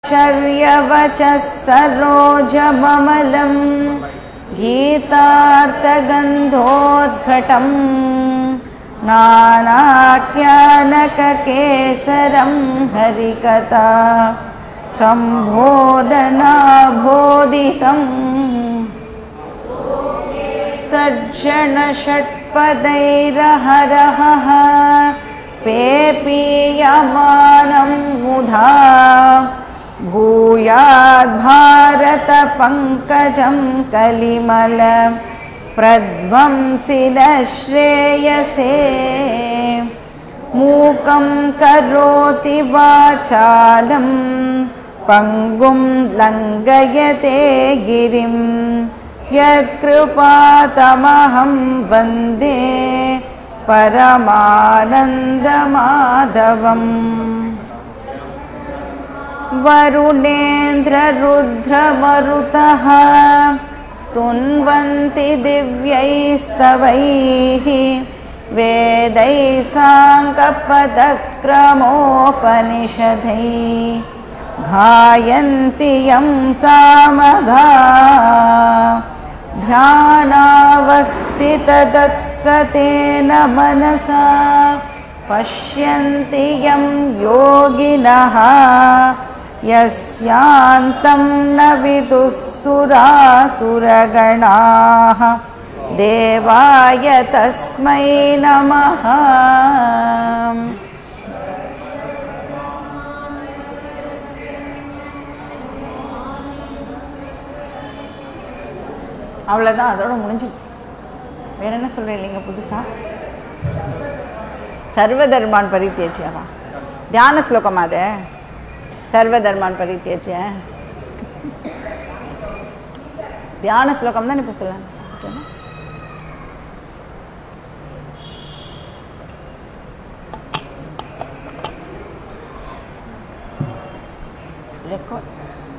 शर्यवचः सरोजममलं गीतार्थगन्धोद्घटम् नानाख्यानककेसरं हरिकथा सम्बोधनाबोधितम् सज्जनषट्पदैरहरहः पेपीयमानं मुधा भूयाद्भारतपङ्कजं कलिमल प्रध्वंसिनश्रेयसे मूकं करोति वाचालं पङ्गुं लङ्घयते गिरिं यत्कृपातमहं वन्दे परमानन्दमाधवम् वरुणेन्द्ररुद्रमरुतः स्तुन्वन्ति दिव्यैस्तवैः वेदैः साङ्गपदक्रमोपनिषदैः घायन्ति यं सामघा ध्यानावस्थितदत्कतेन मनसा पश्यन्ति यं योगिनः यस्यान्तं न विदुःसुरासुरगणाः देवाय तस्मै नमः அவ்வளோதான் அதோட முடிஞ்சிருச்சு வேற என்ன சொல்கிறேன் இல்லைங்க புதுசாக சர்வதர்மான் பரித்தியச்சியாவா தியான ஸ்லோகமா அது சர்வதர்மான் பரித்தியச்சிய தியான ஸ்லோகம் தான் இப்போ சொல்ல ரெக்கார்ட்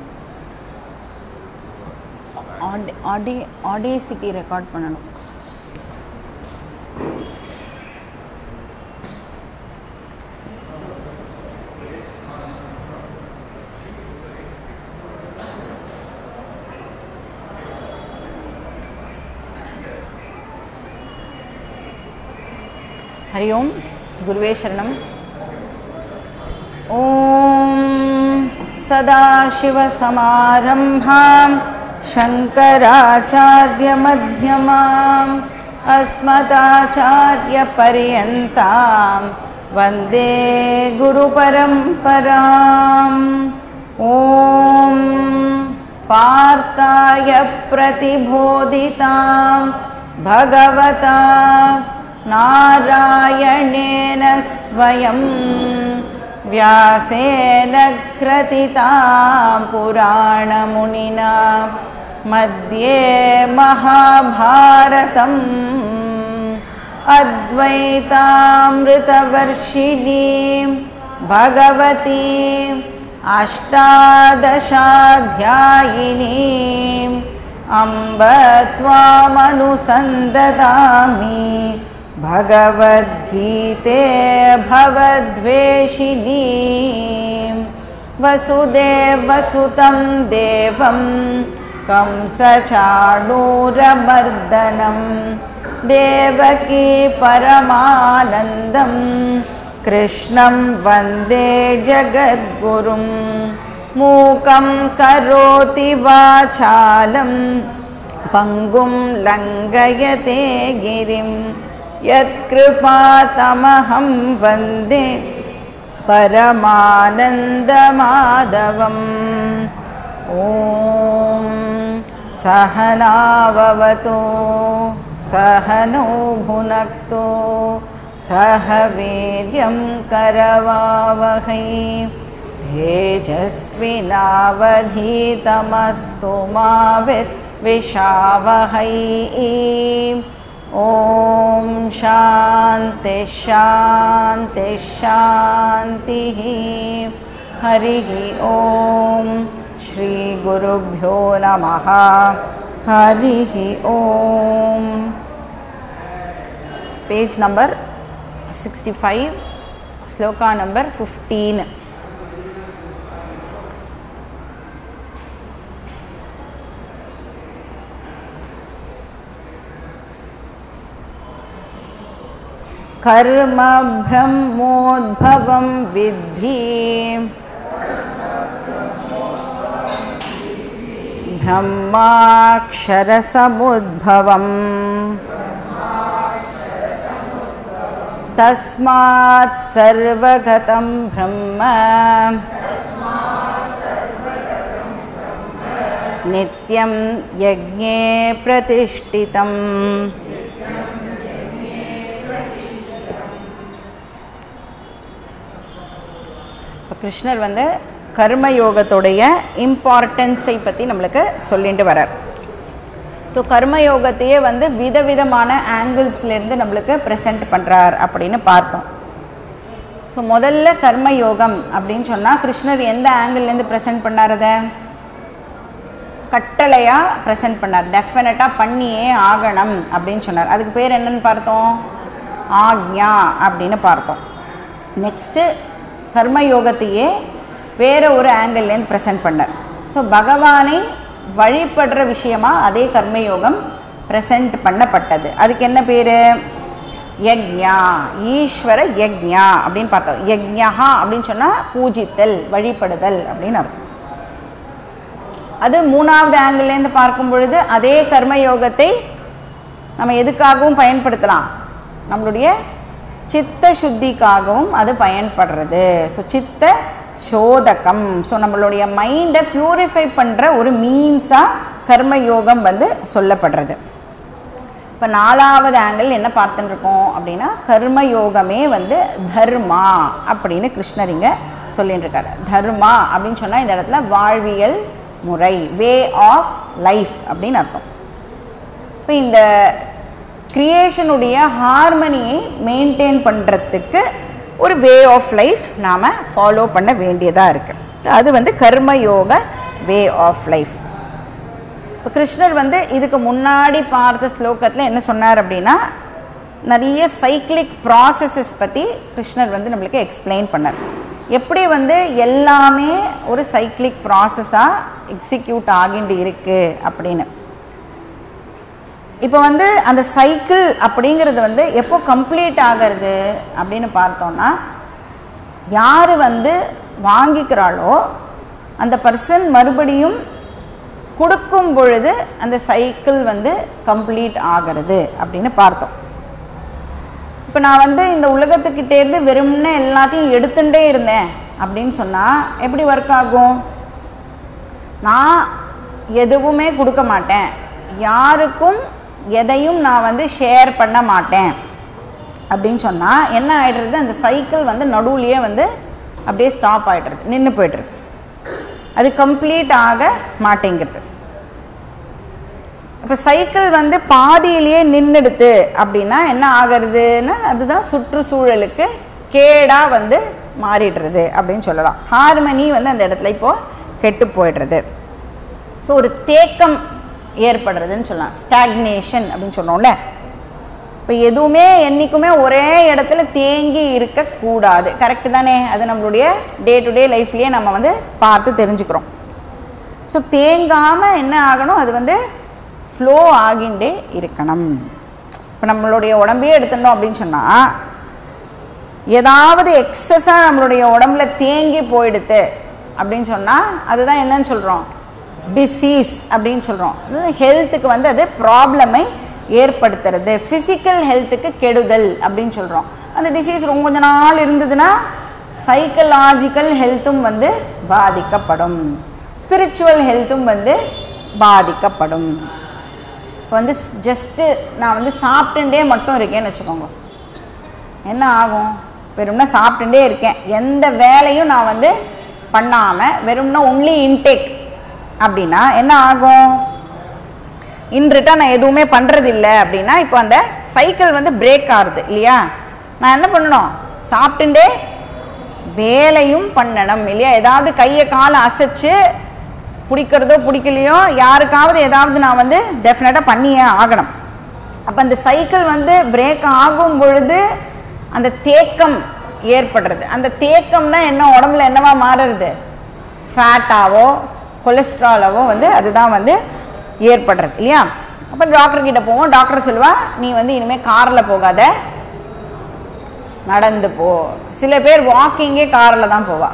ஆடி ஆடி ஆடிசிட்டி ரெக்கார்ட் பண்ணணும் हरि ओम गुरुवे शरणम् ॐ सदाशिवसमारम्भां शङ्कराचार्यमध्यमाम् अस्मदाचार्यपर्यन्तां वन्दे गुरुपरम्पराम् ॐ पार्थाय प्रतिबोधितां भगवता नारायणेन स्वयं व्यासेन ग्रथितां पुराणमुनिना मध्ये महाभारतम् अद्वैतामृतवर्षिणीं भगवतीम् अष्टादशाध्यायिनीम् अम्ब त्वामनुसन्ददामि भगवद्गीते भवद्वेषिणीं वसुदेवसुतं देवं कंसचाणूरमर्दनं देवकी परमानन्दं कृष्णं वन्दे जगद्गुरुं मूकं करोति वाचालं पङ्गुं लङ्घयते गिरिं यत्कृपातमहं वन्दे परमानन्दमाधवम् ॐ सहनाववतु सहनौ भुनक्तु सह वीर्यं करवावहै तेजस्विनावधीतमस्तु मा विद्विषावहै ॐ शान्ति शान्ति शान्तिः हरिः ॐ श्रीगुरुभ्यो नमः हरिः ॐ पेज् नम्बर् सिक्स्टि फैव् श्लोका नम्बर् फिफ्टीन् कर्म ब्रह्मोद्भवं विद्धि ब्रह्माक्षरसमुद्भवम् तस्मात् सर्वगतं ब्रह्म नित्यं यज्ञे प्रतिष्ठितम् இப்போ கிருஷ்ணர் வந்து கர்மயோகத்துடைய இம்பார்ட்டன்ஸை பற்றி நம்மளுக்கு சொல்லிட்டு வரார் ஸோ கர்மயோகத்தையே வந்து விதவிதமான ஆங்கிள்ஸ்லேருந்து நம்மளுக்கு ப்ரெசென்ட் பண்ணுறார் அப்படின்னு பார்த்தோம் ஸோ முதல்ல கர்மயோகம் அப்படின்னு சொன்னால் கிருஷ்ணர் எந்த ஆங்கிள்லேருந்து ப்ரெசென்ட் பண்ணார் அதை கட்டளையாக ப்ரெசென்ட் பண்ணார் டெஃபினட்டாக பண்ணியே ஆகணும் அப்படின்னு சொன்னார் அதுக்கு பேர் என்னன்னு பார்த்தோம் ஆக்ஞா அப்படின்னு பார்த்தோம் நெக்ஸ்ட்டு கர்மயோகத்தையே வேறு ஒரு ஆங்கிள்லேருந்து ப்ரெசென்ட் பண்ணார் ஸோ பகவானை வழிபடுற விஷயமா அதே கர்மயோகம் ப்ரெசென்ட் பண்ணப்பட்டது அதுக்கு என்ன பேர் யக்ஞா ஈஸ்வர யக்ஞா அப்படின்னு பார்த்தோம் யக்ஞா அப்படின்னு சொன்னால் பூஜித்தல் வழிபடுதல் அப்படின்னு அர்த்தம் அது மூணாவது ஆங்கிள்லேருந்து பார்க்கும் பொழுது அதே கர்மயோகத்தை நம்ம எதுக்காகவும் பயன்படுத்தலாம் நம்மளுடைய சித்த சுத்திக்காகவும் அது பயன்படுறது ஸோ சித்த சோதகம் ஸோ நம்மளுடைய மைண்டை பியூரிஃபை பண்ணுற ஒரு மீன்ஸாக கர்மயோகம் வந்து சொல்லப்படுறது இப்போ நாலாவது ஆங்கிள் என்ன பார்த்துட்டு இருக்கோம் அப்படின்னா கர்மயோகமே வந்து தர்மா அப்படின்னு கிருஷ்ணர் இங்கே சொல்லிட்டு இருக்காரு தர்மா அப்படின்னு சொன்னால் இந்த இடத்துல வாழ்வியல் முறை வே ஆஃப் லைஃப் அப்படின்னு அர்த்தம் இப்போ இந்த கிரியேஷனுடைய ஹார்மனியை மெயின்டைன் பண்ணுறதுக்கு ஒரு வே ஆஃப் லைஃப் நாம் ஃபாலோ பண்ண வேண்டியதாக இருக்குது அது வந்து கர்மயோக வே ஆஃப் லைஃப் இப்போ கிருஷ்ணர் வந்து இதுக்கு முன்னாடி பார்த்த ஸ்லோகத்தில் என்ன சொன்னார் அப்படின்னா நிறைய சைக்கிளிக் ப்ராசஸஸ் பற்றி கிருஷ்ணர் வந்து நம்மளுக்கு எக்ஸ்பிளைன் பண்ணார் எப்படி வந்து எல்லாமே ஒரு சைக்கிளிக் ப்ராசஸாக எக்ஸிக்யூட் ஆகிண்டு இருக்குது அப்படின்னு இப்போ வந்து அந்த சைக்கிள் அப்படிங்கிறது வந்து எப்போ கம்ப்ளீட் ஆகிறது அப்படின்னு பார்த்தோன்னா யார் வந்து வாங்கிக்கிறாளோ அந்த பர்சன் மறுபடியும் கொடுக்கும் பொழுது அந்த சைக்கிள் வந்து கம்ப்ளீட் ஆகிறது அப்படின்னு பார்த்தோம் இப்போ நான் வந்து இந்த உலகத்துக்கிட்டேருந்து வெறும்னே எல்லாத்தையும் எடுத்துகிட்டே இருந்தேன் அப்படின்னு சொன்னால் எப்படி ஒர்க் ஆகும் நான் எதுவுமே கொடுக்க மாட்டேன் யாருக்கும் எதையும் நான் வந்து ஷேர் பண்ண மாட்டேன் அப்படின்னு சொன்னால் என்ன ஆகிடுறது அந்த சைக்கிள் வந்து நடுவுலையே வந்து அப்படியே ஸ்டாப் ஆகிடுறது நின்று போய்டுறது அது கம்ப்ளீட் ஆக மாட்டேங்கிறது இப்போ சைக்கிள் வந்து பாதியிலேயே நின்றுடுது அப்படின்னா என்ன ஆகிறதுன்னா அதுதான் சுற்றுச்சூழலுக்கு கேடாக வந்து மாறிடுறது அப்படின்னு சொல்லலாம் ஹார்மனி வந்து அந்த இடத்துல இப்போது கெட்டு போயிடுறது ஸோ ஒரு தேக்கம் ஏற்படுறதுன்னு சொல்லலாம் ஸ்டாக்னேஷன் அப்படின்னு சொன்னோம்ல இப்போ எதுவுமே என்றைக்குமே ஒரே இடத்துல தேங்கி இருக்கக்கூடாது கரெக்டு தானே அது நம்மளுடைய டே டு டே லைஃப்லேயே நம்ம வந்து பார்த்து தெரிஞ்சுக்கிறோம் ஸோ தேங்காமல் என்ன ஆகணும் அது வந்து ஃப்ளோ ஆகிண்டே இருக்கணும் இப்போ நம்மளுடைய உடம்பையே எடுத்துட்டோம் அப்படின்னு சொன்னால் ஏதாவது எக்ஸஸாக நம்மளுடைய உடம்புல தேங்கி போயிடுது அப்படின்னு சொன்னால் அதுதான் என்னன்னு சொல்கிறோம் டிசீஸ் அப்படின்னு சொல்கிறோம் அது ஹெல்த்துக்கு வந்து அது ப்ராப்ளமை ஏற்படுத்துறது ஃபிசிக்கல் ஹெல்த்துக்கு கெடுதல் அப்படின்னு சொல்கிறோம் அந்த டிசீஸ் ரொம்ப கொஞ்ச நாள் இருந்ததுன்னா சைக்கலாஜிக்கல் ஹெல்த்தும் வந்து பாதிக்கப்படும் ஸ்பிரிச்சுவல் ஹெல்த்தும் வந்து பாதிக்கப்படும் இப்போ வந்து ஜஸ்ட்டு நான் வந்து சாப்பிட்டுட்டே மட்டும் இருக்கேன்னு வச்சுக்கோங்க என்ன ஆகும் வெறும்னா சாப்பிட்டுட்டே இருக்கேன் எந்த வேலையும் நான் வந்து பண்ணாமல் வெறும்னா ஒன்லி இன்டேக் அப்படின்னா என்ன ஆகும் இன்றிட்டா நான் எதுவுமே பண்ணுறதில்ல அப்படின்னா இப்போ அந்த சைக்கிள் வந்து பிரேக் ஆகுது இல்லையா நான் என்ன பண்ணணும் சாப்பிட்டுட்டே வேலையும் பண்ணணும் இல்லையா ஏதாவது கையை காலை அசைச்சு பிடிக்கிறதோ பிடிக்கலையோ யாருக்காவது ஏதாவது நான் வந்து டெஃபினட்டாக பண்ணியே ஆகணும் அப்போ அந்த சைக்கிள் வந்து பிரேக் ஆகும் பொழுது அந்த தேக்கம் ஏற்படுறது அந்த தேக்கம் தான் என்ன உடம்புல என்னவா மாறுறது ஃபேட்டாவோ கொலஸ்ட்ராலாவோ வந்து அதுதான் வந்து ஏற்படுறது இல்லையா அப்போ டாக்டர் கிட்ட போவோம் டாக்டர் சொல்லுவா நீ வந்து இனிமேல் காரில் போகாத நடந்து போ சில பேர் வாக்கிங்கே காரில் தான் போவா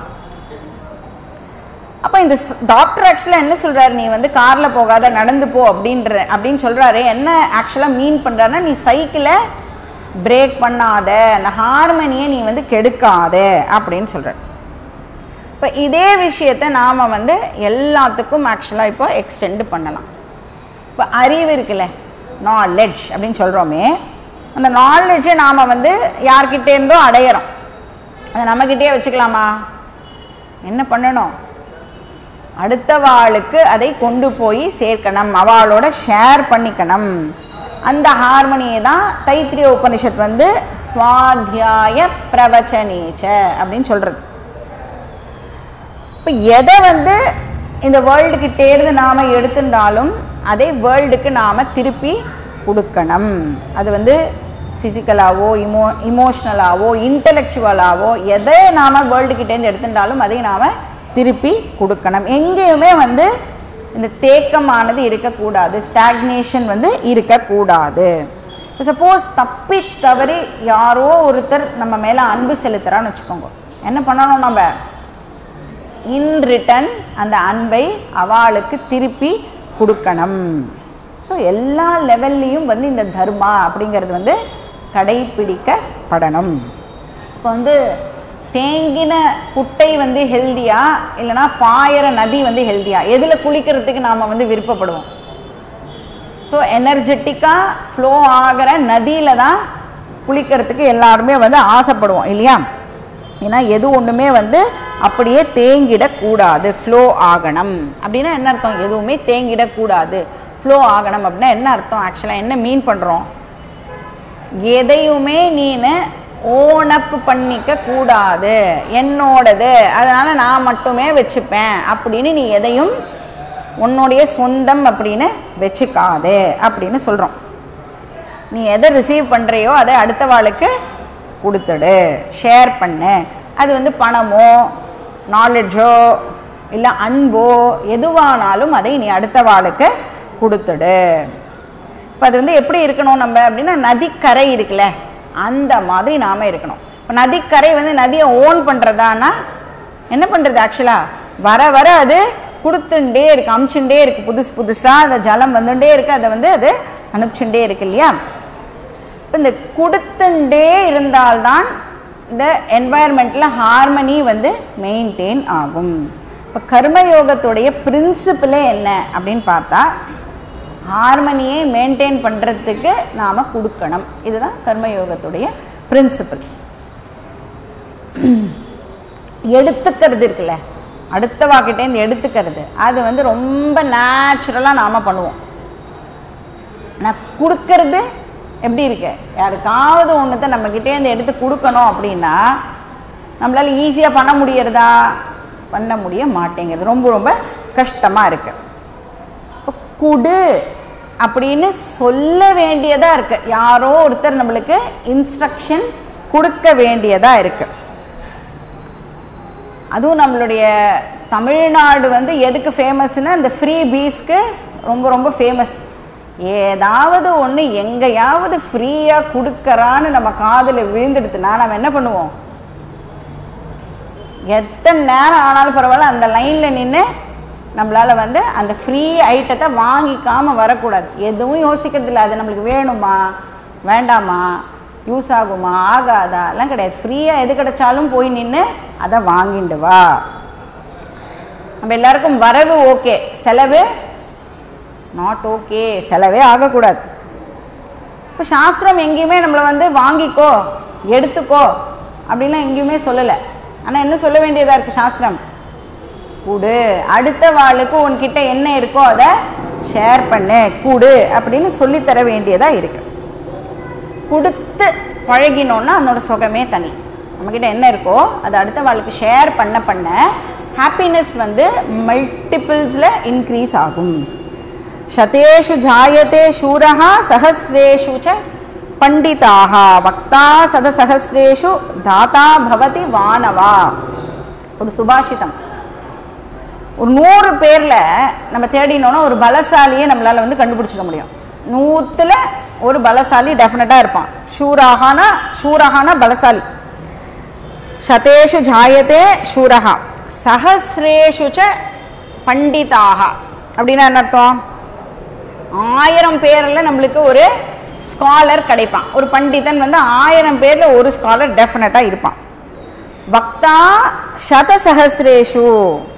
அப்போ இந்த டாக்டர் ஆக்சுவலாக என்ன சொல்கிறாரு நீ வந்து காரில் போகாத நடந்து போ அப்படின்ற அப்படின்னு சொல்கிறாரு என்ன ஆக்சுவலாக மீன் பண்ணுறாருன்னா நீ சைக்கிளை பிரேக் பண்ணாத அந்த ஹார்மனியை நீ வந்து கெடுக்காத அப்படின்னு சொல்கிறார் இப்போ இதே விஷயத்தை நாம் வந்து எல்லாத்துக்கும் ஆக்சுவலாக இப்போ எக்ஸ்டெண்ட் பண்ணலாம் இப்போ அறிவு இருக்குல்ல நாலெட்ஜ் அப்படின்னு சொல்கிறோமே அந்த நாலெட்ஜை நாம் வந்து யார்கிட்டே இருந்தோ அடையிறோம் அதை நம்மக்கிட்டே வச்சுக்கலாமா என்ன பண்ணணும் அடுத்த வாளுக்கு அதை கொண்டு போய் சேர்க்கணும் அவளோட ஷேர் பண்ணிக்கணும் அந்த ஹார்மனியை தான் தைத்திரிய உபனிஷத் வந்து ஸ்வாத்தியாய பிரவச்சனேச்ச அப்படின்னு சொல்கிறது இப்போ எதை வந்து இந்த வேர்ல்டுக்கிட்டேருந்து நாம் எடுத்துட்டாலும் அதை வேர்ல்டுக்கு நாம் திருப்பி கொடுக்கணும் அது வந்து ஃபிசிக்கலாவோ இமோ இமோஷ்னலாவோ இன்டலெக்சுவலாவோ எதை நாம் வேர்ல்டுக்கிட்டேருந்து எடுத்துட்டாலும் அதை நாம் திருப்பி கொடுக்கணும் எங்கேயுமே வந்து இந்த தேக்கமானது இருக்கக்கூடாது ஸ்டாக்னேஷன் வந்து இருக்கக்கூடாது இப்போ சப்போஸ் தப்பி தவறி யாரோ ஒருத்தர் நம்ம மேலே அன்பு செலுத்துகிறான்னு வச்சுக்கோங்க என்ன பண்ணணும் நம்ம இன் ரிட்டன் அந்த அன்பை அவளுக்கு திருப்பி கொடுக்கணும் ஸோ எல்லா லெவல்லையும் வந்து இந்த தர்மா அப்படிங்கிறது வந்து கடைபிடிக்கப்படணும் இப்போ வந்து தேங்கின குட்டை வந்து ஹெல்தியா இல்லைனா பாயிற நதி வந்து ஹெல்தியா எதில் குளிக்கிறதுக்கு நாம் வந்து விருப்பப்படுவோம் ஸோ எனர்ஜெட்டிக்காக ஃப்ளோ ஆகிற நதியில் தான் குளிக்கிறதுக்கு எல்லாருமே வந்து ஆசைப்படுவோம் இல்லையா ஏன்னா எது ஒன்றுமே வந்து அப்படியே தேங்கிடக்கூடாது ஃப்ளோ ஆகணும் அப்படின்னா என்ன அர்த்தம் எதுவுமே தேங்கிடக்கூடாது ஃப்ளோ ஆகணும் அப்படின்னா என்ன அர்த்தம் ஆக்சுவலாக என்ன மீன் பண்ணுறோம் எதையுமே நீனு ஓனப் பண்ணிக்க கூடாது என்னோடது அதனால் நான் மட்டுமே வச்சுப்பேன் அப்படின்னு நீ எதையும் உன்னுடைய சொந்தம் அப்படின்னு வச்சுக்காதே அப்படின்னு சொல்கிறோம் நீ எதை ரிசீவ் பண்ணுறியோ அதை அடுத்த வாளுக்கு கொடுத்துடு ஷேர் பண்ணு அது வந்து பணமோ நாலெட்ஜோ இல்லை அன்போ எதுவானாலும் அதை நீ அடுத்த வாளுக்கு கொடுத்துடு இப்போ அது வந்து எப்படி இருக்கணும் நம்ம அப்படின்னா நதிக்கரை இருக்குல்ல அந்த மாதிரி நாம் இருக்கணும் இப்போ நதிக்கரை வந்து நதியை ஓன் பண்ணுறதானா என்ன பண்ணுறது ஆக்சுவலாக வர வர அது கொடுத்துட்டே இருக்கு அமுச்சுட்டே இருக்கு புதுசு புதுசாக அந்த ஜலம் வந்துட்டே இருக்கு அதை வந்து அது அனுப்பிச்சுட்டே இருக்கு இல்லையா இப்போ இந்த கொடுத்துட்டே இருந்தால்தான் இந்த என்வாயர்மெண்ட்டில் ஹார்மனி வந்து மெயின்டைன் ஆகும் இப்போ கர்மயோகத்துடைய பிரின்சிபிளே என்ன அப்படின்னு பார்த்தா ஹார்மனியை மெயின்டைன் பண்ணுறதுக்கு நாம் கொடுக்கணும் இதுதான் கர்மயோகத்துடைய பிரின்சிபிள் எடுத்துக்கிறது இருக்குல்ல அடுத்த வாக்கிட்டேருந்து எடுத்துக்கிறது அது வந்து ரொம்ப நேச்சுரலாக நாம் பண்ணுவோம் நான் கொடுக்கறது எப்படி இருக்கு யாருக்காவது ஒன்றுத்தை நம்மக்கிட்டேருந்து எடுத்து கொடுக்கணும் அப்படின்னா நம்மளால் ஈஸியாக பண்ண முடியறதா பண்ண முடிய மாட்டேங்கிறது ரொம்ப ரொம்ப கஷ்டமாக இருக்குது இப்போ குடு அப்படின்னு சொல்ல வேண்டியதாக இருக்குது யாரோ ஒருத்தர் நம்மளுக்கு இன்ஸ்ட்ரக்ஷன் கொடுக்க வேண்டியதாக இருக்குது அதுவும் நம்மளுடைய தமிழ்நாடு வந்து எதுக்கு ஃபேமஸ்னா இந்த ஃப்ரீ பீஸ்க்கு ரொம்ப ரொம்ப ஃபேமஸ் ஏதாவது ஒன்று எங்கேயாவது ஃப்ரீயாக கொடுக்கறான்னு நம்ம காதில் விழுந்துடுத்துனா நம்ம என்ன பண்ணுவோம் எத்தனை நேரம் ஆனாலும் பரவாயில்ல அந்த லைனில் நின்று நம்மளால் வந்து அந்த ஃப்ரீ ஐட்டத்தை வாங்கிக்காமல் வரக்கூடாது எதுவும் யோசிக்கிறது இல்லை அது நம்மளுக்கு வேணுமா வேண்டாமா யூஸ் ஆகுமா ஆகாதா எல்லாம் கிடையாது ஃப்ரீயாக எது கிடைச்சாலும் போய் நின்று அதை வாங்கிண்டு வா நம்ம எல்லாருக்கும் வரவு ஓகே செலவு நாட் ஓகே செலவே ஆகக்கூடாது இப்போ சாஸ்திரம் எங்கேயுமே நம்மளை வந்து வாங்கிக்கோ எடுத்துக்கோ அப்படின்லாம் எங்கேயுமே சொல்லலை ஆனால் என்ன சொல்ல வேண்டியதாக இருக்குது சாஸ்திரம் கூடு அடுத்த வாளுக்கு உன்கிட்ட என்ன இருக்கோ அதை ஷேர் பண்ணு கூடு அப்படின்னு சொல்லித்தர வேண்டியதாக இருக்கு கொடுத்து பழகினோன்னா அதனோட சுகமே தனி நம்மக்கிட்ட என்ன இருக்கோ அதை அடுத்த வாளுக்கு ஷேர் பண்ண பண்ண ஹாப்பினஸ் வந்து மல்டிபிள்ஸில் இன்க்ரீஸ் ஆகும் சதேஷு ஜாயத்தே சூரஹா சஹசிரேஷு ச பண்டிதாக வக்தா சதசஹசிரேஷு தாத்தா பவதி வானவா ஒரு சுபாஷிதம் ஒரு நூறு பேரில் நம்ம தேடினோன்னா ஒரு பலசாலியை நம்மளால் வந்து கண்டுபிடிச்சிட முடியும் நூற்றில் ஒரு பலசாலி டெஃபினட்டாக இருப்பான் ஷூராகானா ஷூரகானா பலசாலி சதேஷு ஜாயத்தே சூரஹா சஹசிரேஷு ச பண்டிதாக அப்படின்னா என்ன அர்த்தம் ஆயிரம் பேரில் நம்மளுக்கு ஒரு ஸ்காலர் கிடைப்பான் ஒரு பண்டிதன் வந்து ஆயிரம் பேரில் ஒரு ஸ்காலர் டெஃபினட்டாக இருப்பான் வக்தா சதசஹசிரேஷு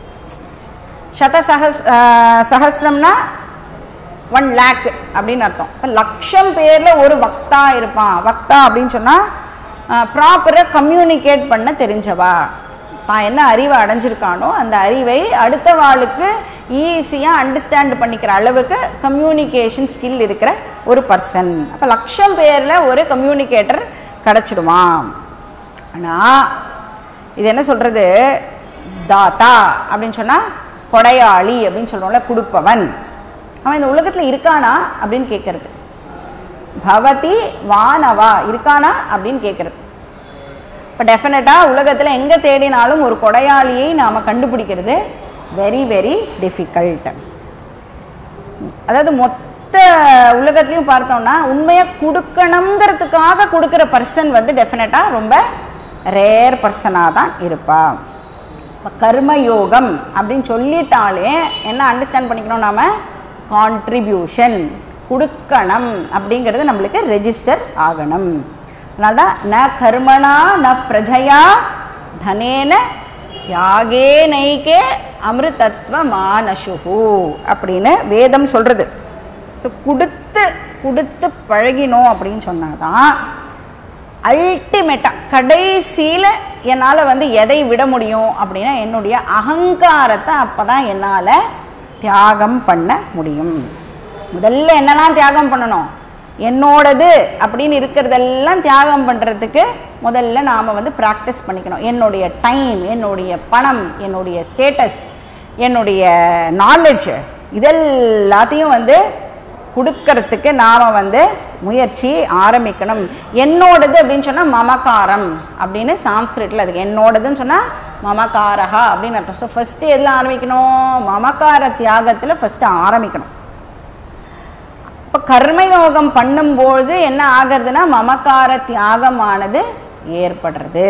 சத சஹஸ் சஹசிரம்னா ஒன் லேக் அப்படின்னு அர்த்தம் இப்போ லட்சம் பேரில் ஒரு வக்தா இருப்பான் வக்தா அப்படின்னு சொன்னால் ப்ராப்பராக கம்யூனிகேட் பண்ண தெரிஞ்சவா தான் என்ன அறிவை அடைஞ்சிருக்கானோ அந்த அறிவை அடுத்த வாளுக்கு ஈஸியாக அண்டர்ஸ்டாண்ட் பண்ணிக்கிற அளவுக்கு கம்யூனிகேஷன் ஸ்கில் இருக்கிற ஒரு பர்சன் அப்போ லட்சம் பேரில் ஒரு கம்யூனிகேட்டர் கிடச்சிடுவான் ஆனால் இது என்ன சொல்கிறது தாத்தா அப்படின்னு சொன்னால் கொடையாளி அப்படின்னு சொல்கிறோம்ல கொடுப்பவன் அவன் இந்த உலகத்தில் இருக்கானா அப்படின்னு கேட்குறது பவதி வானவா இருக்கானா அப்படின்னு கேட்குறது இப்போ டெஃபினட்டாக உலகத்தில் எங்கே தேடினாலும் ஒரு கொடையாளியை நாம் கண்டுபிடிக்கிறது வெரி வெரி டிஃபிகல்ட் அதாவது மொத்த உலகத்துலேயும் பார்த்தோம்னா உண்மையாக கொடுக்கணுங்கிறதுக்காக கொடுக்குற பர்சன் வந்து டெஃபினட்டாக ரொம்ப ரேர் பர்சனாக தான் இருப்பா இப்போ கர்மயோகம் அப்படின்னு சொல்லிட்டாலே என்ன அண்டர்ஸ்டாண்ட் பண்ணிக்கணும் நாம கான்ட்ரிபியூஷன் கொடுக்கணும் அப்படிங்கிறது நம்மளுக்கு ரெஜிஸ்டர் ஆகணும் அதனால தான் ந கர்மணா ந பிரஜையா தனேன யாகே நைக்கே அமிர்தத்வ மானசுஹு அப்படின்னு வேதம் சொல்கிறது ஸோ கொடுத்து கொடுத்து பழகினோம் அப்படின்னு சொன்னாதான் அல்டிமேட்டாக கடைசியில் என்னால் வந்து எதை விட முடியும் அப்படின்னா என்னுடைய அகங்காரத்தை அப்போ தான் என்னால் தியாகம் பண்ண முடியும் முதல்ல என்னெல்லாம் தியாகம் பண்ணணும் என்னோடது அப்படின்னு இருக்கிறதெல்லாம் தியாகம் பண்ணுறதுக்கு முதல்ல நாம் வந்து ப்ராக்டிஸ் பண்ணிக்கணும் என்னுடைய டைம் என்னுடைய பணம் என்னுடைய ஸ்டேட்டஸ் என்னுடைய நாலேஜ் இதெல்லாத்தையும் வந்து கொடுக்கறதுக்கு நாம் வந்து முயற்சி ஆரம்பிக்கணும் என்னோடது அப்படின்னு சொன்னால் மமகாரம் அப்படின்னு சான்ஸ்கிரிட்டில் அதுக்கு என்னோடதுன்னு சொன்னால் மமகாரஹா அப்படின்னு அர்த்தம் ஸோ ஃபஸ்ட்டு எதில் ஆரம்பிக்கணும் மமகார தியாகத்தில் ஃபஸ்ட்டு ஆரம்பிக்கணும் இப்போ கர்மயோகம் பண்ணும்போது என்ன ஆகிறதுனா மமக்கார தியாகமானது ஏற்படுறது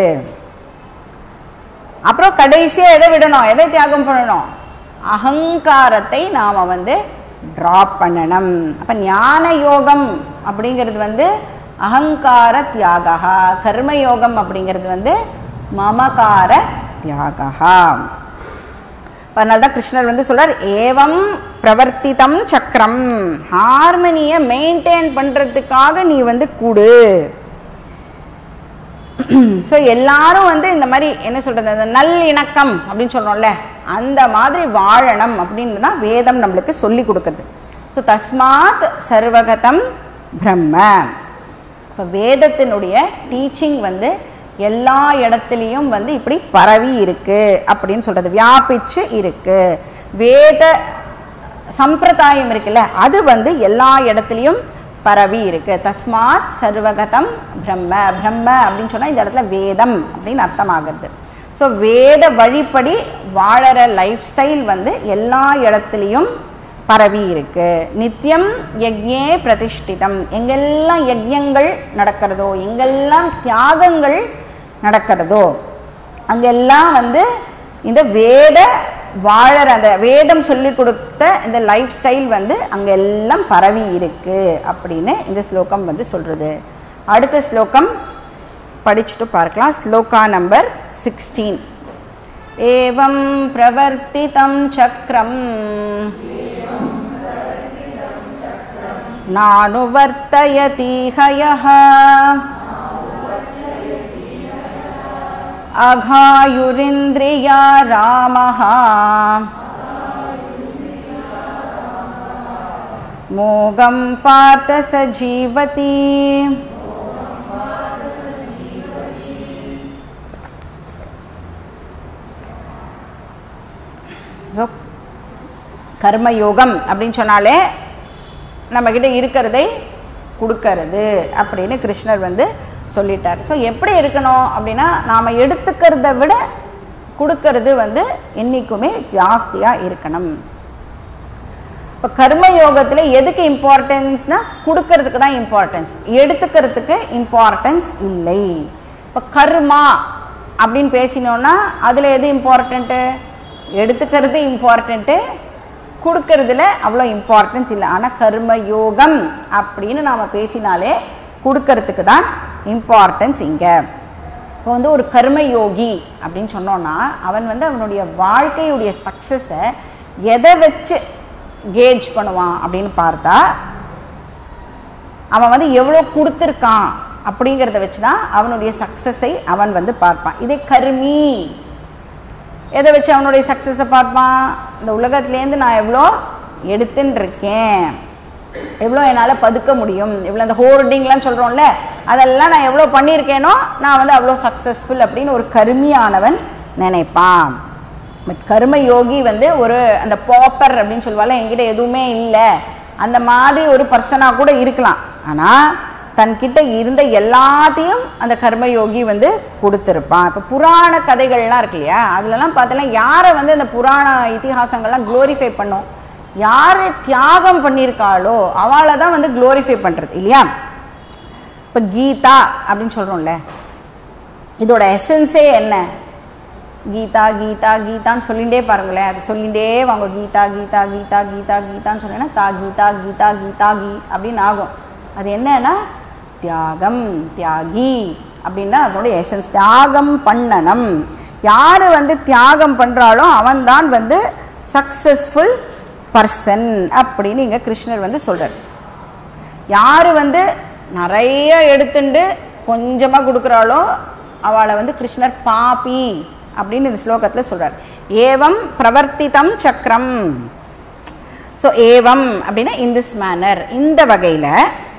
அப்புறம் கடைசியாக எதை விடணும் எதை தியாகம் பண்ணணும் அகங்காரத்தை நாம் வந்து ட்ராப் பண்ணணும் அப்போ ஞான யோகம் அப்படிங்கிறது வந்து அகங்கார தியாகா கர்மயோகம் அப்படிங்கிறது வந்து மமகார தியாகா அதனால தான் கிருஷ்ணர் வந்து சொல்றார் ஏவம் பிரவர்த்திதம் சக்கரம் ஹார்மனியை மெயின்டைன் பண்ணுறதுக்காக நீ வந்து கூடு ஸோ எல்லாரும் வந்து இந்த மாதிரி என்ன சொல்கிறது அந்த நல்லிணக்கம் அப்படின்னு சொல்கிறோம்ல அந்த மாதிரி வாழணும் அப்படின்னு தான் வேதம் நம்மளுக்கு சொல்லி கொடுக்குறது ஸோ தஸ்மாத் சர்வகதம் பிரம்ம இப்போ வேதத்தினுடைய டீச்சிங் வந்து எல்லா இடத்துலையும் வந்து இப்படி பரவி இருக்கு அப்படின்னு சொல்கிறது வியாபிச்சு இருக்கு வேத சம்பிரதாயம் இருக்குல்ல அது வந்து எல்லா இடத்துலையும் பரவி இருக்கு தஸ்மாத் சர்வகதம் பிரம்ம பிரம்ம அப்படின்னு சொன்னால் இந்த இடத்துல வேதம் அப்படின்னு அர்த்தமாகிறது ஸோ வேத வழிப்படி வாழற லைஃப் ஸ்டைல் வந்து எல்லா இடத்துலையும் பரவி இருக்கு நித்தியம் யக்ஞே பிரதிஷ்டிதம் எங்கெல்லாம் யஜ்யங்கள் நடக்கிறதோ எங்கெல்லாம் தியாகங்கள் நடக்கிறதோ அங்கெல்லாம் வந்து இந்த வேத வாழற அந்த வேதம் சொல்லி கொடுத்த இந்த லைஃப் ஸ்டைல் வந்து அங்கே எல்லாம் பரவி இருக்கு அப்படின்னு இந்த ஸ்லோகம் வந்து சொல்கிறது அடுத்த ஸ்லோகம் படிச்சுட்டு பார்க்கலாம் ஸ்லோகா நம்பர் சிக்ஸ்டீன் ஏவம் பிரவர்த்திதம் சக்கரம் नानुवर्तयतीहयः अघायुरिन्द्रिया रामः मोगं पार्थ स जीवति ஸோ கர்மயோகம் அப்படின்னு சொன்னாலே நம்மக்கிட்ட இருக்கிறதை கொடுக்கறது அப்படின்னு கிருஷ்ணர் வந்து சொல்லிட்டார் ஸோ எப்படி இருக்கணும் அப்படின்னா நாம் எடுத்துக்கிறத விட கொடுக்கறது வந்து என்றைக்குமே ஜாஸ்தியாக இருக்கணும் இப்போ கர்ம யோகத்தில் எதுக்கு இம்பார்ட்டன்ஸ்னால் கொடுக்கறதுக்கு தான் இம்பார்ட்டன்ஸ் எடுத்துக்கிறதுக்கு இம்பார்ட்டன்ஸ் இல்லை இப்போ கர்மா அப்படின்னு பேசினோன்னா அதில் எது இம்பார்ட்டண்ட்டு எடுத்துக்கிறது இம்பார்ட்டண்ட்டு கொடுக்கறதுல அவ்வளோ இம்பார்ட்டன்ஸ் இல்லை ஆனால் கர்ம யோகம் அப்படின்னு நாம் பேசினாலே கொடுக்கறதுக்கு தான் இம்பார்ட்டன்ஸ் இங்கே இப்போ வந்து ஒரு கர்மயோகி அப்படின்னு சொன்னோன்னா அவன் வந்து அவனுடைய வாழ்க்கையுடைய சக்ஸஸை எதை வச்சு கேஜ் பண்ணுவான் அப்படின்னு பார்த்தா அவன் வந்து எவ்வளோ கொடுத்துருக்கான் அப்படிங்கிறத வச்சு தான் அவனுடைய சக்ஸஸை அவன் வந்து பார்ப்பான் இதே கருமி எதை வச்சு அவனுடைய சக்ஸஸை பார்ப்பான் இந்த உலகத்துலேருந்து நான் எவ்வளோ எடுத்துன்னு இருக்கேன் எவ்வளோ என்னால் பதுக்க முடியும் இவ்வளோ இந்த ஹோர்டிங்லாம் சொல்கிறோம்ல அதெல்லாம் நான் எவ்வளோ பண்ணியிருக்கேனோ நான் வந்து அவ்வளோ சக்ஸஸ்ஃபுல் அப்படின்னு ஒரு கருமியானவன் நினைப்பான் பட் கர்ம யோகி வந்து ஒரு அந்த பாப்பர் அப்படின்னு சொல்லுவாள் என்கிட்ட எதுவுமே இல்லை அந்த மாதிரி ஒரு பர்சனாக கூட இருக்கலாம் ஆனால் தன்கிட்ட இருந்த எல்லாத்தையும் அந்த கர்மயோகி வந்து கொடுத்துருப்பான் இப்போ புராண கதைகள்லாம் இருக்கு இல்லையா அதுலலாம் பார்த்தோன்னா யாரை வந்து அந்த புராண இதிகாசங்கள்லாம் க்ளோரிஃபை பண்ணும் யார் தியாகம் பண்ணியிருக்காளோ அவளை தான் வந்து க்ளோரிஃபை பண்ணுறது இல்லையா இப்போ கீதா அப்படின்னு சொல்கிறோம்ல இதோட எசன்ஸே என்ன கீதா கீதா கீதான்னு சொல்லிகிட்டே பாருங்களேன் அது சொல்லிகிட்டே வாங்க கீதா கீதா கீதா கீதா கீதான்னு சொன்னேன்னா தா கீதா கீதா கீதா கீ அப்படின்னு ஆகும் அது என்னன்னா தியாகம் தியாகி அப்படின்னா அதனுடைய எசன்ஸ் தியாகம் பண்ணணும் யார் வந்து தியாகம் பண்ணுறாளோ அவன்தான் வந்து சக்ஸஸ்ஃபுல் பர்சன் அப்படின்னு இங்கே கிருஷ்ணர் வந்து சொல்கிறார் யார் வந்து நிறைய எடுத்துண்டு கொஞ்சமாக கொடுக்குறாளோ அவளை வந்து கிருஷ்ணர் பாப்பி அப்படின்னு இந்த ஸ்லோகத்தில் சொல்கிறார் ஏவம் பிரவர்த்திதம் சக்கரம் ஸோ ஏவம் அப்படின்னா இன் திஸ் மேனர் இந்த வகையில்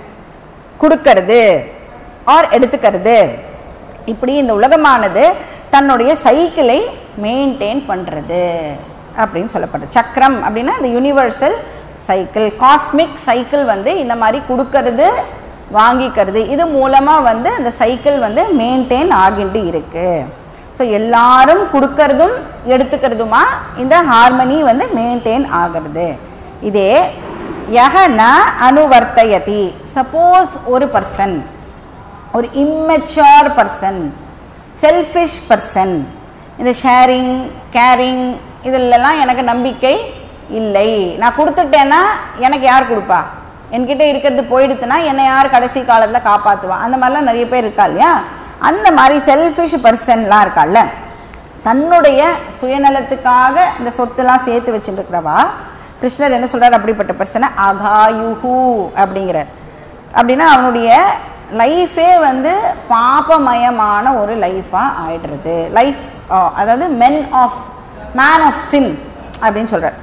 கொடுக்கறது ஆர் எடுத்துக்கிறது இப்படி இந்த உலகமானது தன்னுடைய சைக்கிளை மெயின்டைன் பண்ணுறது அப்படின்னு சொல்லப்படுது சக்கரம் அப்படின்னா இந்த யூனிவர்சல் சைக்கிள் காஸ்மிக் சைக்கிள் வந்து இந்த மாதிரி கொடுக்கறது வாங்கிக்கிறது இது மூலமாக வந்து அந்த சைக்கிள் வந்து மெயின்டைன் ஆகிட்டு இருக்குது ஸோ எல்லாரும் கொடுக்கறதும் எடுத்துக்கிறதுமா இந்த ஹார்மனி வந்து மெயின்டைன் ஆகிறது இதே யக ந அனுவர்த்தயதி சப்போஸ் ஒரு பர்சன் ஒரு இம்மெச்சோர் பர்சன் செல்ஃபிஷ் பர்சன் இந்த ஷேரிங் கேரிங் இதிலெல்லாம் எனக்கு நம்பிக்கை இல்லை நான் கொடுத்துட்டேன்னா எனக்கு யார் கொடுப்பா என்கிட்ட இருக்கிறது போயிடுத்துனா என்னை யார் கடைசி காலத்தில் காப்பாற்றுவா அந்த மாதிரிலாம் நிறைய பேர் இருக்கா இல்லையா அந்த மாதிரி செல்ஃபிஷ் பர்சன்லாம் இருக்கால்ல தன்னுடைய சுயநலத்துக்காக இந்த சொத்துலாம் சேர்த்து வச்சுருக்கிறவா கிருஷ்ணர் என்ன சொல்கிறார் அப்படிப்பட்ட பர்சனை அகாயுஹு அப்படிங்கிறார் அப்படின்னா அவனுடைய லைஃபே வந்து பாபமயமான ஒரு லைஃபாக ஆயிடுறது லைஃப் அதாவது men of man of sin அப்படின்னு சொல்கிறார்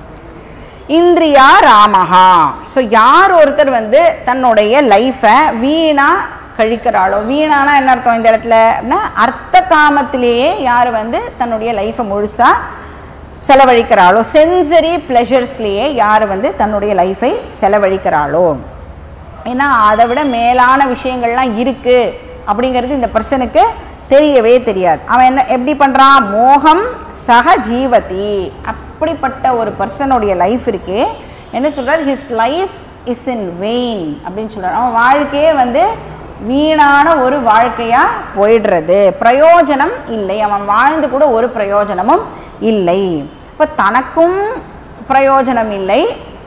இந்திரியா ராமஹா ஸோ யார் ஒருத்தர் வந்து தன்னுடைய லைஃப்பை வீணாக கழிக்கிறாளோ வீணானா என்ன அர்த்தம் இந்த இடத்துல அப்படின்னா அர்த்த காமத்திலேயே யார் வந்து தன்னுடைய லைஃப்பை முழுசாக செலவழிக்கிறாளோ சென்சரி ப்ளெஷர்ஸ்லேயே யார் வந்து தன்னுடைய லைஃப்பை செலவழிக்கிறாளோ ஏன்னா அதை விட மேலான விஷயங்கள்லாம் இருக்குது அப்படிங்கிறது இந்த பர்சனுக்கு தெரியவே தெரியாது அவன் என்ன எப்படி பண்ணுறான் மோகம் சக ஜீவதி அப்படிப்பட்ட ஒரு பர்சனுடைய லைஃப் இருக்கே என்ன சொல்கிறார் his life is in vain அப்படின்னு சொல்கிறார் அவன் வாழ்க்கையே வந்து வீணான ஒரு வாழ்க்கையாக போயிடுறது பிரயோஜனம் இல்லை அவன் வாழ்ந்து கூட ஒரு பிரயோஜனமும் இல்லை இப்போ தனக்கும் பிரயோஜனம் இல்லை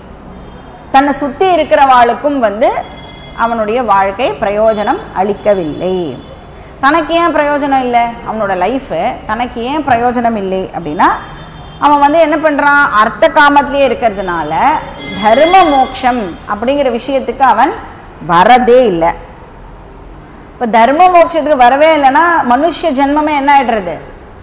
தன்னை சுற்றி இருக்கிறவாளுக்கும் வந்து அவனுடைய வாழ்க்கை பிரயோஜனம் அளிக்கவில்லை தனக்கு ஏன் பிரயோஜனம் இல்லை அவனோட லைஃபு தனக்கு ஏன் பிரயோஜனம் இல்லை அப்படின்னா அவன் வந்து என்ன பண்ணுறான் அர்த்த காமத்திலே இருக்கிறதுனால தர்ம மோக்ஷம் அப்படிங்கிற விஷயத்துக்கு அவன் வரதே இல்லை இப்போ தர்ம மோட்சத்துக்கு வரவே இல்லைன்னா மனுஷ ஜென்மமே என்ன ஆயிடுறது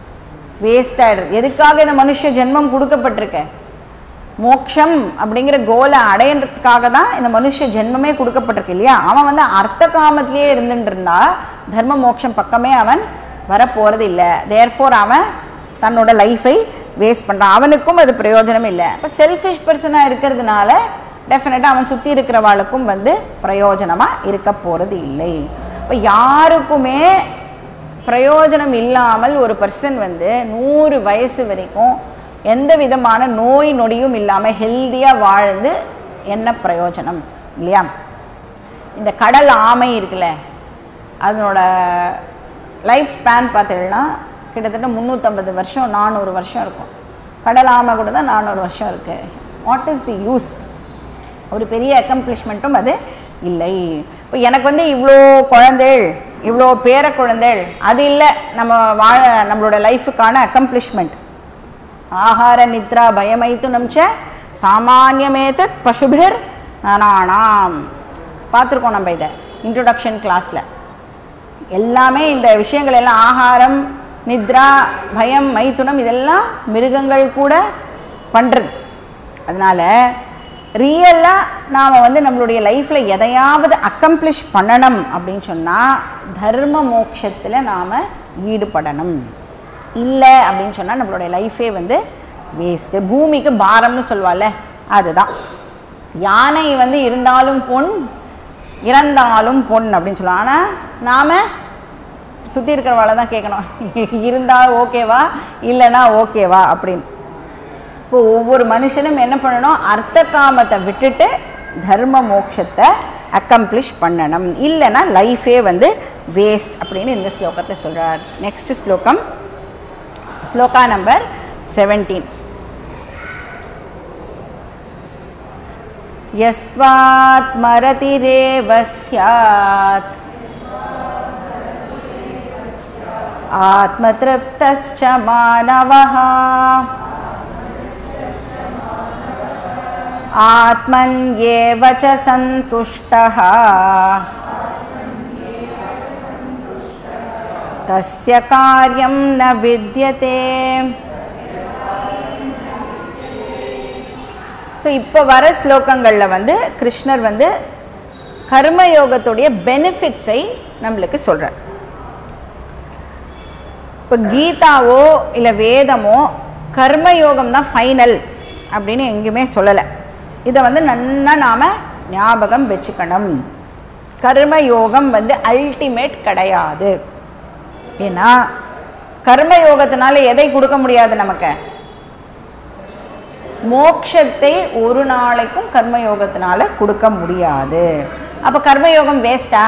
வேஸ்ட் ஆகிடுறது எதுக்காக இந்த மனுஷ ஜென்மம் கொடுக்கப்பட்டிருக்க மோக்ஷம் அப்படிங்கிற கோலை அடையிறதுக்காக தான் இந்த மனுஷ ஜென்மமே கொடுக்கப்பட்டிருக்கு இல்லையா அவன் வந்து அர்த்த காமத்திலேயே இருந்துட்டு இருந்தா தர்ம மோக்ஷம் பக்கமே அவன் வரப்போகிறது இல்லை தேர்ஃபோர் அவன் தன்னோட லைஃபை வேஸ்ட் பண்ணுறான் அவனுக்கும் அது பிரயோஜனம் இல்லை இப்போ செல்ஃபிஷ் பர்சனாக இருக்கிறதுனால டெஃபினட்டாக அவன் சுற்றி இருக்கிறவாளுக்கும் வந்து பிரயோஜனமாக இருக்க போகிறது இல்லை இப்போ யாருக்குமே பிரயோஜனம் இல்லாமல் ஒரு பர்சன் வந்து நூறு வயசு வரைக்கும் எந்த விதமான நோய் நொடியும் இல்லாமல் ஹெல்த்தியாக வாழ்ந்து என்ன பிரயோஜனம் இல்லையா இந்த கடல் ஆமை இருக்குல்ல அதனோட லைஃப் ஸ்பேன் பார்த்தீங்கன்னா கிட்டத்தட்ட முந்நூற்றம்பது வருஷம் நானூறு வருஷம் இருக்கும் கடலாம கூட தான் நானூறு வருஷம் இருக்குது வாட் இஸ் தி யூஸ் ஒரு பெரிய அக்கம்ப்ளிஷ்மெண்ட்டும் அது இல்லை இப்போ எனக்கு வந்து இவ்வளோ குழந்தைகள் இவ்வளோ பேர குழந்தைகள் அது இல்லை நம்ம வாழ நம்மளோட லைஃபுக்கான அக்கம்ப்ளிஷ்மெண்ட் ஆகார நித்ரா பயமைத்துனம் ச சாமானியமேதத் பசுபிர் நானாம் பார்த்துருக்கோம் நம்ம இதை இன்ட்ரொடக்ஷன் கிளாஸில் எல்லாமே இந்த விஷயங்கள் எல்லாம் ஆகாரம் நித்ரா பயம் மைத்துனம் இதெல்லாம் மிருகங்கள் கூட பண்ணுறது அதனால் ரியலாக நாம் வந்து நம்மளுடைய லைஃப்பில் எதையாவது அக்கம்ப்ளிஷ் பண்ணணும் அப்படின்னு சொன்னால் தர்ம மோட்சத்தில் நாம் ஈடுபடணும் இல்லை அப்படின்னு சொன்னால் நம்மளுடைய லைஃபே வந்து வேஸ்ட்டு பூமிக்கு பாரம்னு சொல்வாள்ல அதுதான் யானை வந்து இருந்தாலும் பொன் இறந்தாலும் பொன் அப்படின்னு சொல்லுவாங்க ஆனால் நாம் சுற்றி இருக்கிறவாளை தான் கேட்கணும் இருந்தால் ஓகேவா இல்லைன்னா ஓகேவா அப்படின்னு இப்போ ஒவ்வொரு மனுஷனும் என்ன பண்ணணும் அர்த்த காமத்தை விட்டுட்டு தர்ம மோட்சத்தை அக்கம்ப்ளிஷ் பண்ணணும் இல்லைன்னா லைஃபே வந்து வேஸ்ட் அப்படின்னு இந்த ஸ்லோகத்தில் சொல்கிறார் நெக்ஸ்ட் ஸ்லோகம் ஸ்லோகா நம்பர் செவன்டீன் यस्त्वात्मरतिरेव स्यात् आत्मतृप्तश्च मानवः आत्मन्येव च सन्तुष्टः तस्य कार्यं न विद्यते ஸோ இப்போ வர ஸ்லோகங்களில் வந்து கிருஷ்ணர் வந்து கர்மயோகத்துடைய பெனிஃபிட்ஸை நம்மளுக்கு சொல்கிறார் இப்போ கீதாவோ இல்லை வேதமோ கர்மயோகம் தான் ஃபைனல் அப்படின்னு எங்கேயுமே சொல்லலை இதை வந்து நன்னா நாம் ஞாபகம் வச்சுக்கணும் கர்மயோகம் வந்து அல்டிமேட் கிடையாது ஏன்னா கர்மயோகத்தினால எதை கொடுக்க முடியாது நமக்கு மோக்ஷத்தை ஒரு நாளைக்கும் கர்மயோகத்தினால கொடுக்க முடியாது அப்போ கர்மயோகம் வேஸ்டா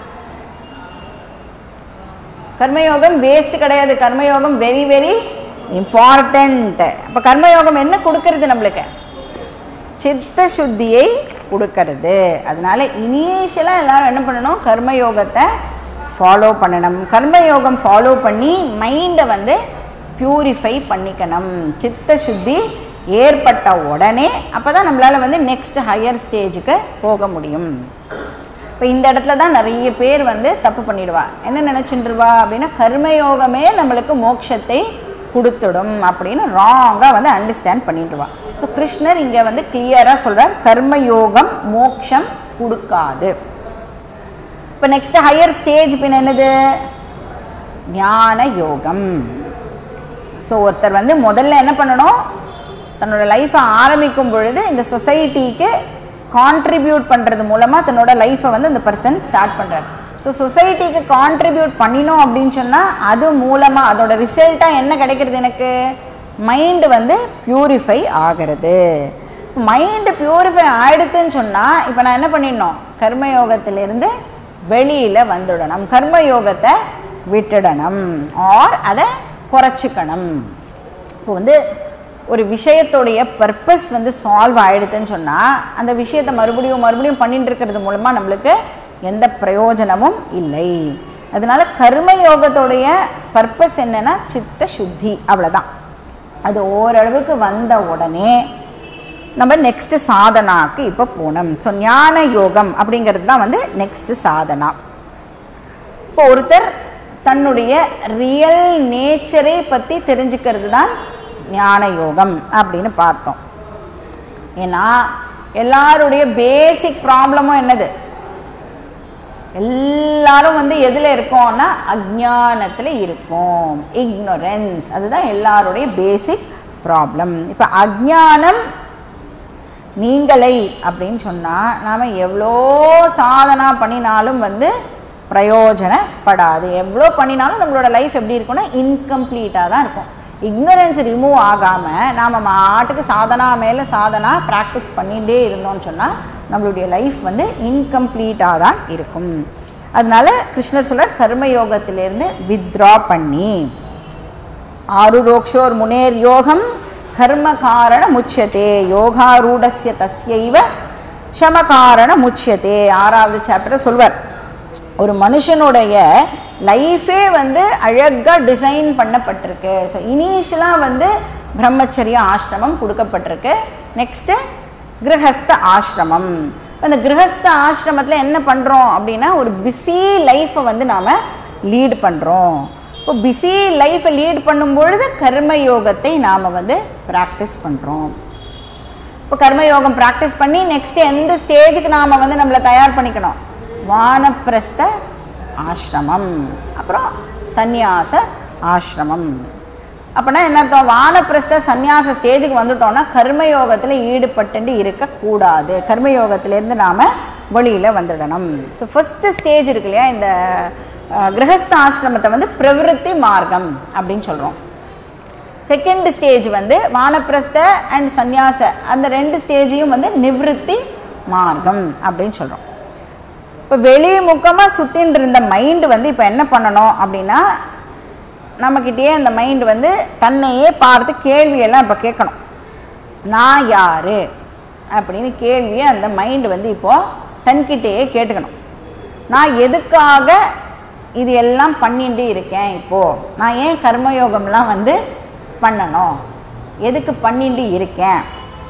கர்மயோகம் வேஸ்ட் கிடையாது கர்மயோகம் வெரி வெரி இம்பார்ட்டண்ட் அப்போ கர்மயோகம் என்ன கொடுக்கறது நம்மளுக்கு சித்த சுத்தியை கொடுக்கறது அதனால இனிஷியலாக எல்லாரும் என்ன பண்ணணும் கர்மயோகத்தை ஃபாலோ பண்ணணும் கர்மயோகம் ஃபாலோ பண்ணி மைண்டை வந்து பியூரிஃபை பண்ணிக்கணும் சித்த சுத்தி ஏற்பட்ட உடனே அப்போ தான் நம்மளால் வந்து நெக்ஸ்ட் ஹையர் ஸ்டேஜுக்கு போக முடியும் இப்போ இந்த இடத்துல தான் நிறைய பேர் வந்து தப்பு பண்ணிடுவா என்ன நினச்சிட்டுருவா அப்படின்னா கர்மயோகமே நம்மளுக்கு மோட்சத்தை கொடுத்துடும் அப்படின்னு ராங்காக வந்து அண்டர்ஸ்டாண்ட் பண்ணிடுவா ஸோ கிருஷ்ணர் இங்கே வந்து கிளியராக சொல்கிறார் கர்மயோகம் மோட்சம் கொடுக்காது இப்போ நெக்ஸ்ட் ஹையர் ஸ்டேஜ் பின் என்னது ஞான யோகம் ஸோ ஒருத்தர் வந்து முதல்ல என்ன பண்ணணும் தன்னோட லைஃப்பை ஆரம்பிக்கும் பொழுது இந்த சொசைட்டிக்கு கான்ட்ரிபியூட் பண்ணுறது மூலமாக தன்னோட லைஃப்பை வந்து அந்த பர்சன் ஸ்டார்ட் பண்ணுறாரு ஸோ சொசைட்டிக்கு கான்ட்ரிபியூட் பண்ணினோம் அப்படின்னு சொன்னால் அது மூலமாக அதோட ரிசல்ட்டாக என்ன கிடைக்கிறது எனக்கு மைண்டு வந்து பியூரிஃபை ஆகிறது மைண்டு பியூரிஃபை ஆகிடுதுன்னு சொன்னால் இப்போ நான் என்ன பண்ணிடணும் கர்மயோகத்திலிருந்து வெளியில் வந்துடணும் கர்மயோகத்தை விட்டுடணும் ஆர் அதை குறைச்சிக்கணும் இப்போ வந்து ஒரு விஷயத்துடைய பர்பஸ் வந்து சால்வ் ஆகிடுதுன்னு சொன்னால் அந்த விஷயத்தை மறுபடியும் மறுபடியும் பண்ணிட்டு இருக்கிறது மூலமாக நம்மளுக்கு எந்த பிரயோஜனமும் இல்லை அதனால் கர்மயோகத்துடைய பர்பஸ் என்னென்னா சித்த சுத்தி அவ்வளோதான் அது ஓரளவுக்கு வந்த உடனே நம்ம நெக்ஸ்ட் சாதனாக்கு இப்போ போனோம் ஸோ ஞான யோகம் அப்படிங்கிறது தான் வந்து நெக்ஸ்ட் சாதனா இப்போ ஒருத்தர் தன்னுடைய ரியல் நேச்சரை பற்றி தெரிஞ்சுக்கிறது தான் ஞான யோகம் அப்படின்னு பார்த்தோம் ஏன்னா எல்லாருடைய பேசிக் ப்ராப்ளமும் என்னது எல்லாரும் வந்து எதில் இருக்கோம்னா அஜ்ஞானத்தில் இருக்கோம் இக்னோரன்ஸ் அதுதான் எல்லாருடைய பேசிக் ப்ராப்ளம் இப்போ அஜ்ஞானம் நீங்களை அப்படின்னு சொன்னால் நாம் எவ்வளோ சாதனா பண்ணினாலும் வந்து பிரயோஜனப்படாது எவ்வளோ பண்ணினாலும் நம்மளோட லைஃப் எப்படி இருக்கும்னா இன்கம்ப்ளீட்டாக தான் இருக்கும் இக்னரன்ஸ் ரிமூவ் ஆகாமல் நாம் மாட்டுக்கு சாதனா மேலே சாதனா ப்ராக்டிஸ் பண்ணிகிட்டே இருந்தோம்னு சொன்னால் நம்மளுடைய லைஃப் வந்து இன்கம்ப்ளீட்டாக தான் இருக்கும் அதனால கிருஷ்ணர் சொல்றார் கர்மயோகத்திலிருந்து வித்ரா பண்ணி ஆருரோக்ஷோர் முனேர் யோகம் கர்ம காரண முச்சியதே யோகாரூடஸ்ய தஸ்யைவ சமகாரண முச்சியதே ஆறாவது சாப்டர் சொல்வார் ஒரு மனுஷனுடைய லைஃபே வந்து அழகாக டிசைன் பண்ணப்பட்டிருக்கு ஸோ இனிஷியலாக வந்து பிரம்மச்சரிய ஆசிரமம் கொடுக்கப்பட்டிருக்கு நெக்ஸ்ட்டு கிரகஸ்த ஆசிரமம் அந்த கிரகஸ்த ஆசிரமத்தில் என்ன பண்ணுறோம் அப்படின்னா ஒரு பிஸி லைஃப்பை வந்து நாம் லீட் பண்ணுறோம் இப்போ பிஸி லைஃப்பை லீட் பண்ணும் பொழுது கர்மயோகத்தை நாம் வந்து ப்ராக்டிஸ் பண்ணுறோம் இப்போ கர்மயோகம் ப்ராக்டிஸ் பண்ணி நெக்ஸ்ட் எந்த ஸ்டேஜுக்கு நாம் வந்து நம்மளை தயார் பண்ணிக்கணும் வானப்பிரஸ்த ஆசிரமம் அப்புறம் சந்நியாச ஆசிரமம் அப்போனா என்ன அர்த்தம் வானப்பிரஸ்த சந்நியாச ஸ்டேஜுக்கு வந்துட்டோம்னா கர்மயோகத்தில் ஈடுபட்டு இருக்கக்கூடாது கர்மயோகத்திலேருந்து நாம் வெளியில் வந்துடணும் ஸோ ஃபஸ்ட்டு ஸ்டேஜ் இருக்கு இல்லையா இந்த அஹ், கிரகஸ்த ஆசிரமத்தை வந்து பிரவிருத்தி மார்க்கம் அப்படின்னு சொல்கிறோம் செகண்ட் ஸ்டேஜ் வந்து வானப்பிரஸ்த அண்ட் சந்நியாச அந்த ரெண்டு ஸ்டேஜையும் வந்து நிவிருத்தி மார்க்கம் அப்படின்னு சொல்கிறோம் இப்போ வெளிமுகமாக சுற்றின்னு இருந்த மைண்டு வந்து இப்போ என்ன பண்ணணும் அப்படின்னா நம்மக்கிட்டேயே அந்த மைண்டு வந்து தன்னையே பார்த்து கேள்வியெல்லாம் இப்போ கேட்கணும் நான் யார் அப்படின்னு கேள்வியை அந்த மைண்டு வந்து இப்போது தன்கிட்டேயே கேட்டுக்கணும் நான் எதுக்காக இது எல்லாம் பண்ணிட்டு இருக்கேன் இப்போது நான் ஏன் கர்மயோகம்லாம் வந்து பண்ணணும் எதுக்கு பண்ணிட்டு இருக்கேன்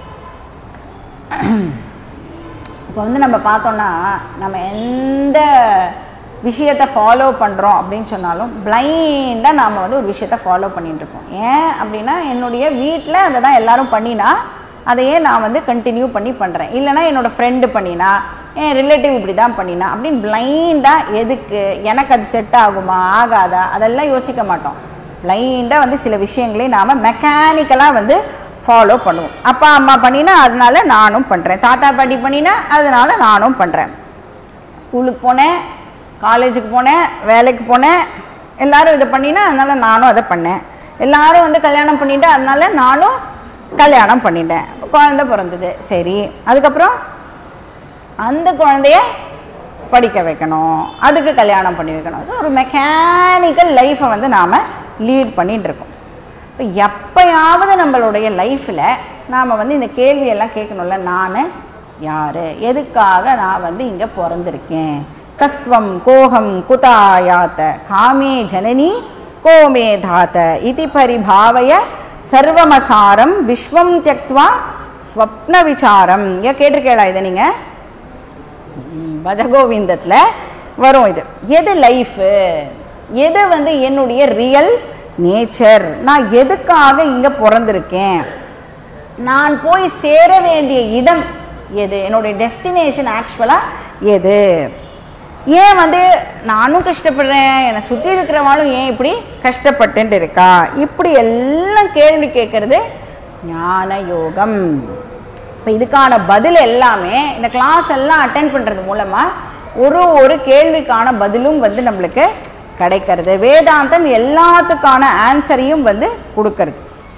இப்போ வந்து நம்ம பார்த்தோன்னா நம்ம எந்த விஷயத்தை ஃபாலோ பண்ணுறோம் அப்படின்னு சொன்னாலும் பிளைண்டாக நாம் வந்து ஒரு விஷயத்தை ஃபாலோ பண்ணிட்டு இருப்போம் ஏன் அப்படின்னா என்னுடைய வீட்டில் அதை தான் எல்லாரும் பண்ணினா அதையே நான் வந்து கண்டினியூ பண்ணி பண்ணுறேன் இல்லைனா என்னோடய ஃப்ரெண்டு பண்ணினா என் ரிலேட்டிவ் இப்படி தான் பண்ணினா அப்படின்னு பிளைண்டாக எதுக்கு எனக்கு அது செட் ஆகுமா ஆகாதா அதெல்லாம் யோசிக்க மாட்டோம் பிளைண்டாக வந்து சில விஷயங்களை நாம் மெக்கானிக்கலாக வந்து ஃபாலோ பண்ணுவோம் அப்பா அம்மா பண்ணினா அதனால நானும் பண்ணுறேன் தாத்தா பாட்டி பண்ணினா அதனால நானும் பண்ணுறேன் ஸ்கூலுக்கு போனேன் காலேஜுக்கு போனேன் வேலைக்கு போனேன் எல்லாரும் இதை பண்ணினா அதனால நானும் அதை பண்ணேன் எல்லாரும் வந்து கல்யாணம் பண்ணிட்டு அதனால நானும் கல்யாணம் பண்ணிட்டேன் குழந்தை பிறந்தது சரி அதுக்கப்புறம் அந்த குழந்தைய படிக்க வைக்கணும் அதுக்கு கல்யாணம் பண்ணி வைக்கணும் ஸோ ஒரு மெக்கானிக்கல் லைஃப்பை வந்து நாம் லீட் பண்ணிட்டு இருக்கோம் இப்போ எப்பயாவது நம்மளுடைய லைஃப்பில் நாம் வந்து இந்த கேள்வியெல்லாம் கேட்கணும்ல நான் யார் எதுக்காக நான் வந்து இங்கே பிறந்திருக்கேன் கஸ்துவம் கோகம் குதாயாத்த காமே ஜனனி கோமே தாத்த இதி பரிபாவய சர்வமசாரம் விஸ்வம் தியக்துவா ஸ்வப்ன விசாரம் ஏன் கேட்டிருக்கேளா இதை நீங்கள் பஜகோவிந்தத்தில் வரும் இது எது லைஃபு எது வந்து என்னுடைய ரியல் நேச்சர் நான் எதுக்காக இங்கே பிறந்திருக்கேன் நான் போய் சேர வேண்டிய இடம் எது என்னுடைய டெஸ்டினேஷன் ஆக்சுவலாக எது ஏன் வந்து நானும் கஷ்டப்படுறேன் என்னை சுற்றி இருக்கிறவாளும் ஏன் இப்படி கஷ்டப்பட்டுட்டு இருக்கா இப்படி எல்லாம் கேள்வி கேட்குறது ஞான யோகம் இப்போ இதுக்கான பதில் எல்லாமே இந்த கிளாஸ் எல்லாம் அட்டென்ட் பண்ணுறது மூலமாக ஒரு ஒரு கேள்விக்கான பதிலும் வந்து நம்மளுக்கு கிடைக்கிறது வேதாந்தம் எல்லாத்துக்கான ஆன்சரையும் வந்து கொடுக்கறது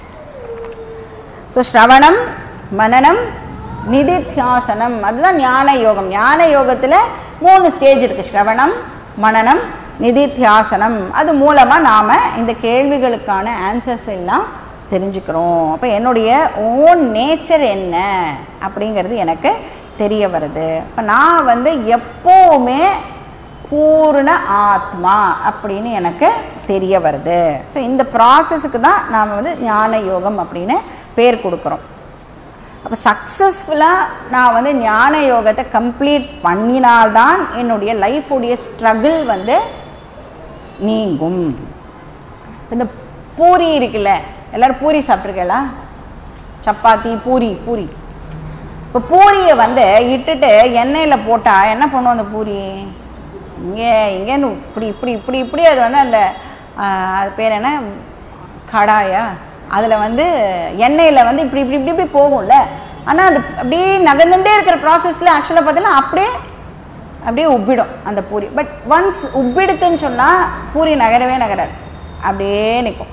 ஸோ ஸ்ரவணம் மனனம் நிதித்தியாசனம் அதுதான் ஞான யோகம் ஞான யோகத்தில் மூணு ஸ்டேஜ் இருக்குது ஸ்ரவணம் மனனம் நிதித்தியாசனம் அது மூலமாக நாம் இந்த கேள்விகளுக்கான ஆன்சர்ஸ் எல்லாம் தெரிஞ்சுக்கிறோம் அப்போ என்னுடைய ஓன் நேச்சர் என்ன அப்படிங்கிறது எனக்கு தெரிய வருது இப்போ நான் வந்து எப்போவுமே பூர்ண ஆத்மா அப்படின்னு எனக்கு தெரிய வருது ஸோ இந்த ப்ராசஸுக்கு தான் நாம் வந்து ஞான யோகம் அப்படின்னு பேர் கொடுக்குறோம் அப்போ சக்ஸஸ்ஃபுல்லாக நான் வந்து ஞான யோகத்தை கம்ப்ளீட் பண்ணினால்தான் என்னுடைய லைஃபுடைய ஸ்ட்ரகிள் வந்து நீங்கும் இந்த பூரி இருக்குல்ல எல்லோரும் பூரி சாப்பிட்ருக்கீங்களா சப்பாத்தி பூரி பூரி இப்போ பூரியை வந்து இட்டுட்டு எண்ணெயில் போட்டால் என்ன பண்ணுவோம் அந்த பூரி இங்கே இங்கேன்னு இப்படி இப்படி இப்படி இப்படி அது வந்து அந்த ஆ, அது பேர் என்ன கடாயா அதில் வந்து எண்ணெயில் வந்து இப்படி இப்படி இப்படி இப்படி போகும்ல ஆனால் அது அப்படியே நகர்ந்துட்டே இருக்கிற ப்ராசஸில் ஆக்சுவலாக பார்த்தீங்கன்னா அப்படியே அப்படியே உப்பிடும் அந்த பூரி பட் ஒன்ஸ் உப்பிடுத்துன்னு சொன்னால் பூரி நகரவே நகராது அப்படியே நிற்கும்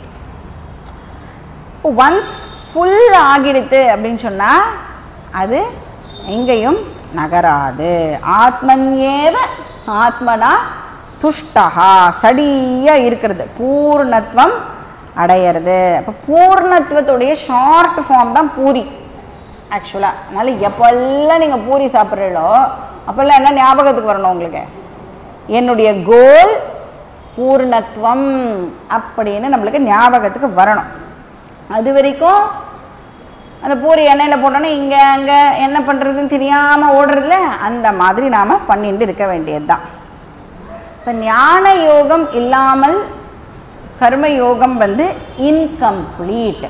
ஒன்ஸ் ஃபுல் ஆகிடுத்து அப்படின்னு சொன்னால் அது எங்கேயும் நகராது ஆத்மன்யேவ ஆத்மனா துஷ்டஹா சடியாக இருக்கிறது பூர்ணத்துவம் அடையிறது அப்போ பூர்ணத்துவத்துடைய ஷார்ட் ஃபார்ம் தான் பூரி ஆக்சுவலாக அதனால் எப்போல்லாம் நீங்கள் பூரி சாப்பிட்றீங்களோ அப்போல்லாம் என்ன ஞாபகத்துக்கு வரணும் உங்களுக்கு என்னுடைய கோல் பூர்ணத்துவம் அப்படின்னு நம்மளுக்கு ஞாபகத்துக்கு வரணும் அது வரைக்கும் அந்த பூரி எண்ணெயில் போட்டோன்னே இங்கே அங்கே என்ன பண்ணுறதுன்னு தெரியாமல் ஓடுறதுல அந்த மாதிரி நாம் பண்ணிட்டு இருக்க வேண்டியது தான் இப்போ ஞான யோகம் இல்லாமல் கர்ம யோகம் வந்து இன்கம்ப்ளீட்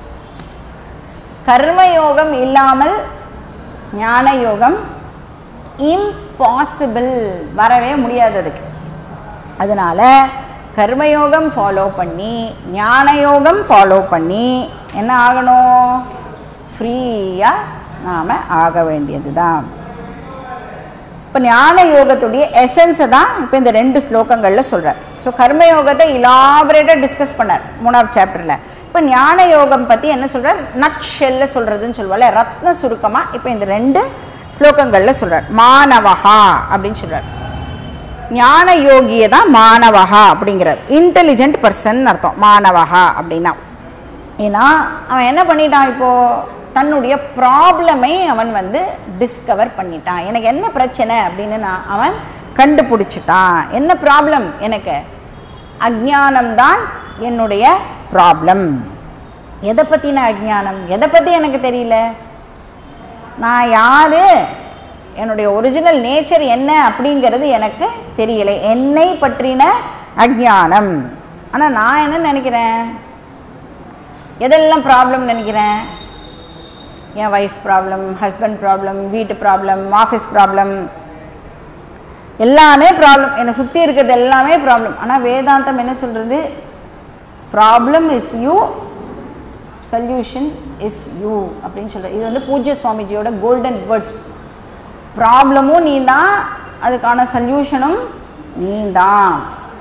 கர்மயோகம் இல்லாமல் ஞான யோகம் இம்பாசிபிள் வரவே முடியாது அதுக்கு அதனால கர்மயோகம் ஃபாலோ பண்ணி ஞான யோகம் ஃபாலோ பண்ணி என்ன ஆகணும் ஃப்ரீயாக நாம் ஆக வேண்டியது தான் இப்போ ஞான யோகத்துடைய எசன்ஸை தான் இப்போ இந்த ரெண்டு ஸ்லோகங்களில் சொல்கிறார் ஸோ கர்மயோகத்தை இலாபரேட்டாக டிஸ்கஸ் பண்ணார் மூணாவது சாப்டரில் இப்போ ஞான யோகம் பற்றி என்ன சொல்கிறார் நட் ஷெல்ல சொல்கிறதுன்னு சொல்லுவாள் ரத்ன சுருக்கமாக இப்போ இந்த ரெண்டு ஸ்லோகங்களில் சொல்கிறார் மாணவஹா அப்படின்னு சொல்கிறார் ஞான யோகியை தான் மாணவஹா அப்படிங்கிறார் இன்டெலிஜென்ட் பர்சன் அர்த்தம் மாணவஹா அப்படின்னா ஏன்னா அவன் என்ன பண்ணிட்டான் இப்போது தன்னுடைய ப்ராப்ளமை அவன் வந்து டிஸ்கவர் பண்ணிட்டான் எனக்கு என்ன பிரச்சனை அப்படின்னு நான் அவன் கண்டுபிடிச்சிட்டான் என்ன ப்ராப்ளம் எனக்கு அஜ்ஞானம்தான் என்னுடைய ப்ராப்ளம் எதை பற்றின அஜ்ஞானம் எதை பற்றி எனக்கு தெரியல நான் யார் என்னுடைய ஒரிஜினல் நேச்சர் என்ன அப்படிங்கிறது எனக்கு தெரியல என்னை பற்றின அஜ்ஞானம் ஆனால் நான் என்ன நினைக்கிறேன் எதெல்லாம் ப்ராப்ளம் நினைக்கிறேன் என் ஒய்ஃப் ப்ராப்ளம் ஹஸ்பண்ட் ப்ராப்ளம் வீட்டு ப்ராப்ளம் ஆஃபீஸ் ப்ராப்ளம் எல்லாமே ப்ராப்ளம் என்னை சுற்றி இருக்கிறது எல்லாமே ப்ராப்ளம் ஆனால் வேதாந்தம் என்ன சொல்கிறது problem is you solution is you அப்படின்னு சொல்கிறது இது வந்து பூஜ்ய சுவாமிஜியோட கோல்டன் வேர்ட்ஸ் ப்ராப்ளமும் நீ தான் அதுக்கான சொல்யூஷனும் நீ தான்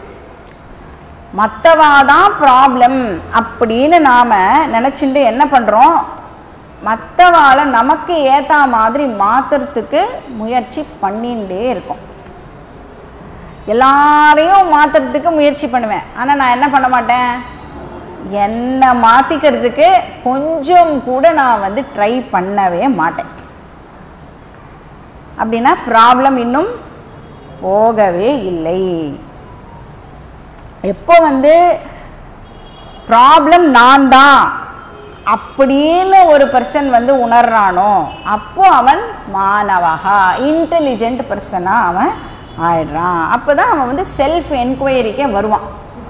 மற்றவா தான் ப்ராப்ளம் அப்படின்னு நாம் நினச்சிட்டு என்ன பண்ணுறோம் மற்றவாளை நமக்கு ஏற்ற மாதிரி மாற்றுறதுக்கு முயற்சி பண்ணிகிட்டே இருக்கோம் எல்லாரையும் மாற்றுறதுக்கு முயற்சி பண்ணுவேன் ஆனால் நான் என்ன பண்ண மாட்டேன் என்னை மாற்றிக்கிறதுக்கு கொஞ்சம் கூட நான் வந்து ட்ரை பண்ணவே மாட்டேன் அப்படின்னா ப்ராப்ளம் இன்னும் போகவே இல்லை எப்போ வந்து ப்ராப்ளம் நான் தான் அப்படின்னு ஒரு பர்சன் வந்து உணர்றானோ அப்போ அவன் மாணவகா இன்டெலிஜென்ட் பர்சனாக அவன் ஆயிடுறான் அப்போ தான் அவன் வந்து செல்ஃப் என்கொயரிக்கே வருவான்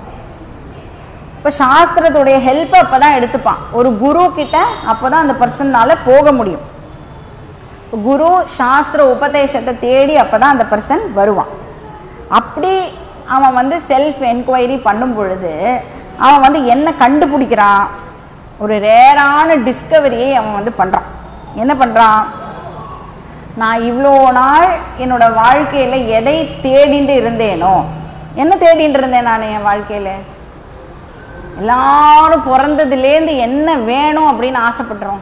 இப்போ சாஸ்திரத்துடைய ஹெல்ப்பை அப்போ தான் எடுத்துப்பான் ஒரு குரு கிட்ட அப்போ தான் அந்த பர்சன்னால் போக முடியும் குரு சாஸ்திர உபதேசத்தை தேடி அப்போ தான் அந்த பர்சன் வருவான் அப்படி அவன் வந்து செல்ஃப் என்கொயரி பண்ணும் பொழுது அவன் வந்து என்ன கண்டுபிடிக்கிறான் ஒரு ரேரான டிஸ்கவரியை அவன் வந்து பண்ணுறான் என்ன பண்ணுறான் நான் இவ்வளோ நாள் என்னோட வாழ்க்கையில் எதை தேடிட்டு இருந்தேனோ என்ன தேடிட்டு இருந்தேன் நான் என் வாழ்க்கையில் எல்லாரும் பிறந்ததுலேருந்து என்ன வேணும் அப்படின்னு ஆசைப்படுறோம்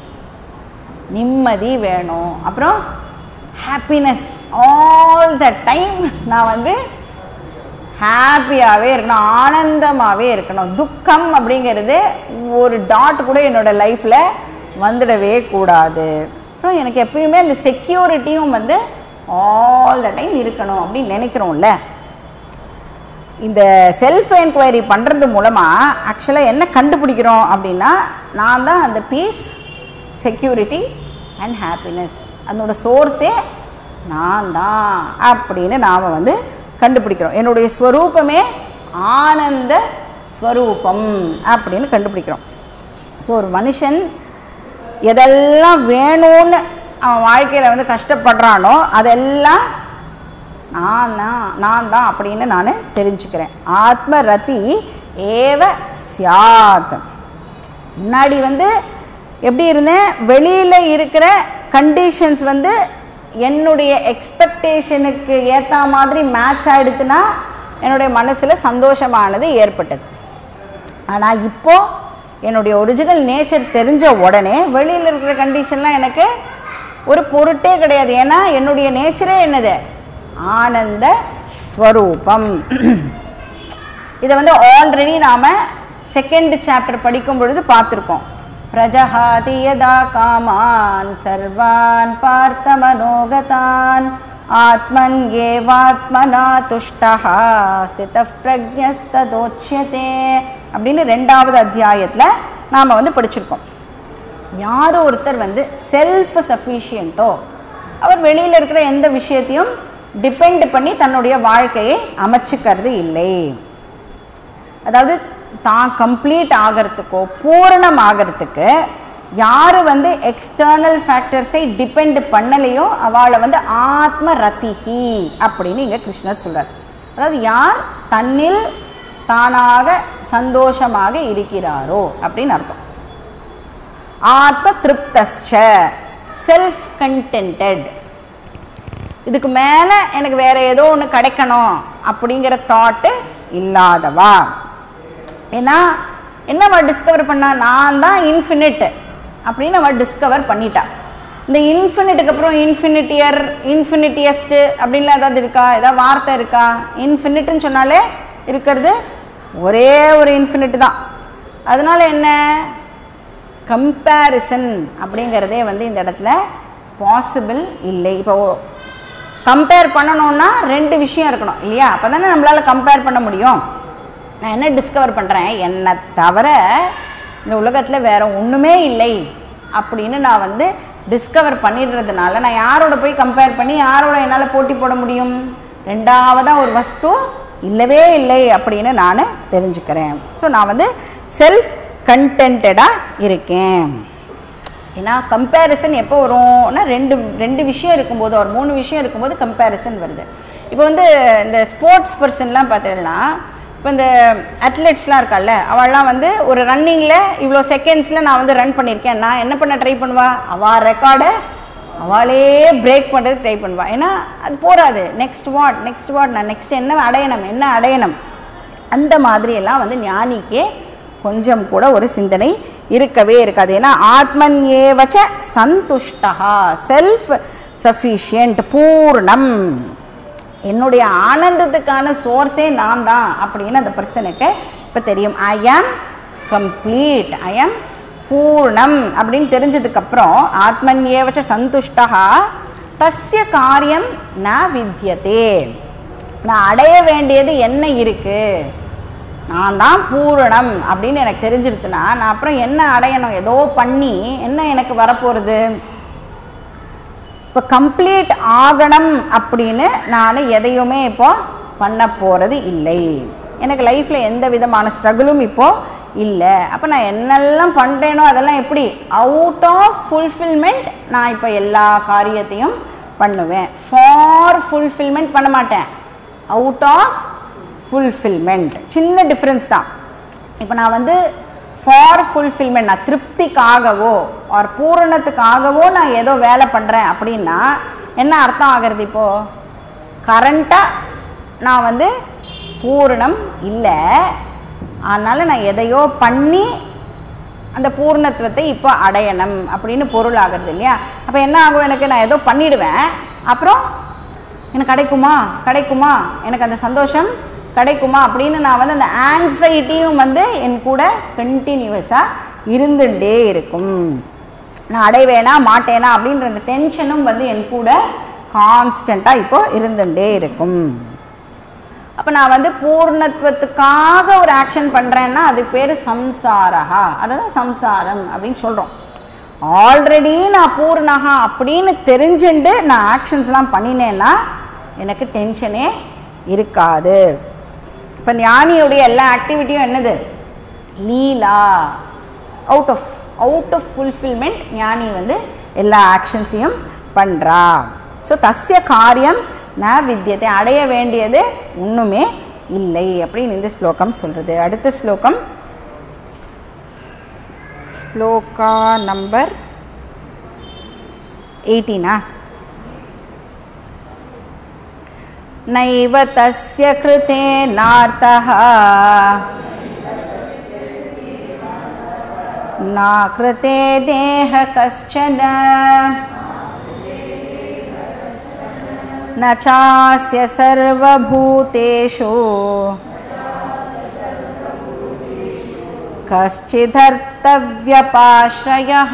நிம்மதி வேணும் அப்புறம் ஹாப்பினஸ் ஆல் த டைம் நான் வந்து ஹாப்பியாகவே இருக்கணும் ஆனந்தமாகவே இருக்கணும் துக்கம் அப்படிங்கிறது ஒரு டாட் கூட என்னோடய லைஃப்பில் வந்துடவே கூடாது அப்புறம் எனக்கு எப்பயுமே அந்த செக்யூரிட்டியும் வந்து ஆல் த டைம் இருக்கணும் அப்படின்னு நினைக்கிறோம்ல இந்த செல்ஃப் என்கொயரி பண்ணுறது மூலமாக ஆக்சுவலாக என்ன கண்டுபிடிக்கிறோம் அப்படின்னா நான் தான் அந்த பீஸ் செக்யூரிட்டி அண்ட் ஹாப்பினஸ் அதனோட சோர்ஸே நான் தான் அப்படின்னு நாம் வந்து கண்டுபிடிக்கிறோம் என்னுடைய ஸ்வரூபமே ஆனந்த ஸ்வரூபம் அப்படின்னு கண்டுபிடிக்கிறோம் ஸோ ஒரு மனுஷன் எதெல்லாம் வேணும்னு அவன் வாழ்க்கையில் வந்து கஷ்டப்படுறானோ அதெல்லாம் நான் தான் நான் தான் அப்படின்னு நான் தெரிஞ்சுக்கிறேன் ஆத்ம ரதி ஏவ சியாத் முன்னாடி வந்து எப்படி இருந்தேன் வெளியில் இருக்கிற கண்டிஷன்ஸ் வந்து என்னுடைய எக்ஸ்பெக்டேஷனுக்கு ஏற்ற மாதிரி மேட்ச் ஆகிடுத்துன்னா என்னுடைய மனசில் சந்தோஷமானது ஏற்பட்டது ஆனால் இப்போது என்னுடைய ஒரிஜினல் நேச்சர் தெரிஞ்ச உடனே வெளியில் இருக்கிற கண்டிஷன்லாம் எனக்கு ஒரு பொருட்டே கிடையாது ஏன்னா என்னுடைய நேச்சரே என்னது ஆனந்த ஸ்வரூபம் இதை வந்து ஆல்ரெடி நாம் செகண்ட் சாப்டர் படிக்கும் பொழுது பார்த்துருக்கோம் பிரஜஹாதி யதா காமான் சர்வான் பார்த்த மனோகதான் ஆத்மன் ஏவாத்மனா துஷ்டா ஸ்தித பிரஜஸ்ததோட்சியதே அப்படின்னு ரெண்டாவது அத்தியாயத்தில் நாம் வந்து படிச்சிருக்கோம் யார் ஒருத்தர் வந்து செல்ஃப் சஃபிஷியண்ட்டோ அவர் வெளியில் இருக்கிற எந்த விஷயத்தையும் டிபெண்ட் பண்ணி தன்னுடைய வாழ்க்கையை அமைச்சுக்கிறது இல்லை அதாவது தான் கம்ப்ளீட் ஆகிறதுக்கோ பூரணம் ஆகிறதுக்கு யார் வந்து எக்ஸ்டர்னல் ஃபேக்டர்ஸை டிபெண்ட் பண்ணலையோ அவளை வந்து ஆத்ம ரத்திஹி அப்படின்னு இங்கே கிருஷ்ணர் சொல்கிறார் அதாவது யார் தன்னில் தானாக சந்தோஷமாக இருக்கிறாரோ அப்படின்னு அர்த்தம் ஆத்ம திருப்தஸ்ச செல்ஃப் கண்டென்டட் இதுக்கு மேலே எனக்கு வேற ஏதோ ஒன்று கிடைக்கணும் அப்படிங்கிற தாட்டு இல்லாதவா ஏன்னா என்ன அவள் டிஸ்கவர் பண்ணா நான் தான் இன்ஃபினிட் அப்படின்னு அவள் டிஸ்கவர் பண்ணிட்டா இந்த இன்ஃபினிட்டுக்கு அப்புறம் இன்ஃபினிட்டியர் இன்ஃபினிட்டியஸ்ட்டு அப்படின்லாம் ஏதாவது இருக்கா ஏதாவது வார்த்தை இருக்கா இன்ஃபினிட்னு சொன்னாலே இருக்கிறது ஒரே ஒரு இன்ஃபினிட் தான் அதனால என்ன கம்பேரிசன் அப்படிங்கிறதே வந்து இந்த இடத்துல பாசிபிள் இல்லை இப்போ கம்பேர் பண்ணணும்னா ரெண்டு விஷயம் இருக்கணும் இல்லையா அப்போ தானே நம்மளால் கம்பேர் பண்ண முடியும் நான் என்ன டிஸ்கவர் பண்ணுறேன் என்னை தவிர இந்த உலகத்தில் வேற ஒன்றுமே இல்லை அப்படின்னு நான் வந்து டிஸ்கவர் பண்ணிடுறதுனால நான் யாரோட போய் கம்பேர் பண்ணி யாரோட என்னால் போட்டி போட முடியும் ரெண்டாவதாக ஒரு வஸ்து இல்லவே இல்லை அப்படின்னு நான் தெரிஞ்சுக்கிறேன் ஸோ நான் வந்து செல்ஃப் கண்டென்டடாக இருக்கேன் ஏன்னா கம்பேரிசன் எப்போ வரும்னா ரெண்டு ரெண்டு விஷயம் இருக்கும்போது ஒரு மூணு விஷயம் இருக்கும்போது கம்பேரிசன் வருது இப்போ வந்து இந்த ஸ்போர்ட்ஸ் பர்சன்லாம் பார்த்தீங்கன்னா இப்போ இந்த அத்லெட்ஸ்லாம் இருக்கால்ல அவள்லாம் வந்து ஒரு ரன்னிங்கில் இவ்வளோ செகண்ட்ஸில் நான் வந்து ரன் பண்ணியிருக்கேன் நான் என்ன பண்ண ட்ரை பண்ணுவா அவள் ரெக்கார்டை அவளே பிரேக் பண்ணுறதுக்கு ட்ரை பண்ணுவா ஏன்னா அது போகாது நெக்ஸ்ட் வாட் நெக்ஸ்ட் வாட் நான் நெக்ஸ்ட் என்ன அடையணும் என்ன அடையணும் அந்த மாதிரியெல்லாம் வந்து ஞானிக்கே கொஞ்சம் கூட ஒரு சிந்தனை இருக்கவே இருக்காது ஏன்னா ஆத்மன் ஏவச்ச சந்துஷ்டா செல்ஃப் சஃபிஷியன்ட் பூர்ணம் என்னுடைய ஆனந்தத்துக்கான சோர்ஸே நான் தான் அப்படின்னு அந்த பர்சனுக்கு இப்போ தெரியும் ஐ ஆம் கம்ப்ளீட் ஐ ஆம் பூர்ணம் அப்படின்னு தெரிஞ்சதுக்கப்புறம் ஆத்மன் ஏவச்ச சந்துஷ்டா தஸ்ய காரியம் ந வித்தியதே நான் அடைய வேண்டியது என்ன இருக்குது நான் தான் பூரணம் அப்படின்னு எனக்கு தெரிஞ்சிருச்சுன்னா நான் அப்புறம் என்ன அடையணும் ஏதோ பண்ணி என்ன எனக்கு வரப்போகிறது இப்போ கம்ப்ளீட் ஆகணும் அப்படின்னு நான் எதையுமே இப்போ பண்ண போகிறது இல்லை எனக்கு லைஃப்பில் எந்த விதமான ஸ்ட்ரகிளும் இப்போது இல்லை அப்போ நான் என்னெல்லாம் பண்ணுறேனோ அதெல்லாம் எப்படி அவுட் ஆஃப் ஃபுல்ஃபில்மெண்ட் நான் இப்போ எல்லா காரியத்தையும் பண்ணுவேன் ஃபார் ஃபுல்ஃபில்மெண்ட் பண்ண மாட்டேன் அவுட் ஆஃப் ஃபுல்ஃபில்மெண்ட் சின்ன டிஃப்ரென்ஸ் தான் இப்போ நான் வந்து ஃபார் ஃபுல்ஃபில்மெண்ட் நான் திருப்திக்காகவோ ஆர் பூரணத்துக்காகவோ நான் ஏதோ வேலை பண்ணுறேன் அப்படின்னா என்ன அர்த்தம் ஆகிறது இப்போது கரண்ட்டாக நான் வந்து பூரணம் இல்லை அதனால் நான் எதையோ பண்ணி அந்த பூர்ணத்துவத்தை இப்போ அடையணும் அப்படின்னு பொருள் ஆகிறது இல்லையா அப்போ என்ன ஆகும் எனக்கு நான் ஏதோ பண்ணிடுவேன் அப்புறம் எனக்கு கிடைக்குமா கிடைக்குமா எனக்கு அந்த சந்தோஷம் கிடைக்குமா அப்படின்னு நான் வந்து அந்த ஆங்ஸைட்டியும் வந்து என் கூட கண்டினியூவஸாக இருந்துகிட்டே இருக்கும் நான் அடைவேனா மாட்டேனா அப்படின்ற அந்த டென்ஷனும் வந்து என் கூட கான்ஸ்டண்ட்டாக இப்போ இருந்துகிட்டே இருக்கும் அப்போ நான் வந்து பூர்ணத்துவத்துக்காக ஒரு ஆக்ஷன் பண்ணுறேன்னா அதுக்கு பேர் சம்சாரஹா அதை தான் சம்சாரம் அப்படின்னு சொல்கிறோம் ஆல்ரெடி நான் பூர்ணகா அப்படின்னு தெரிஞ்சுண்டு நான் ஆக்ஷன்ஸ்லாம் பண்ணினேன்னா எனக்கு டென்ஷனே இருக்காது இப்போ ஞானியுடைய எல்லா ஆக்டிவிட்டியும் என்னது லீலா out of out of fulfilment ஞானி வந்து எல்லா ஆக்ஷன்ஸையும் பண்ணுறா ஸோ தஸ்ய காரியம் ந வித்தியத்தை அடைய வேண்டியது ஒன்றுமே இல்லை அப்படின்னு இந்த ஸ்லோகம் சொல்கிறது அடுத்த ஸ்லோகம் ஸ்லோகா நம்பர் எயிட்டீனா नैव तस्य कृते नार्थः नाकृते देह कश्चन न चास्य सर्वभूतेषु कश्चिदर्थव्यपाश्रयः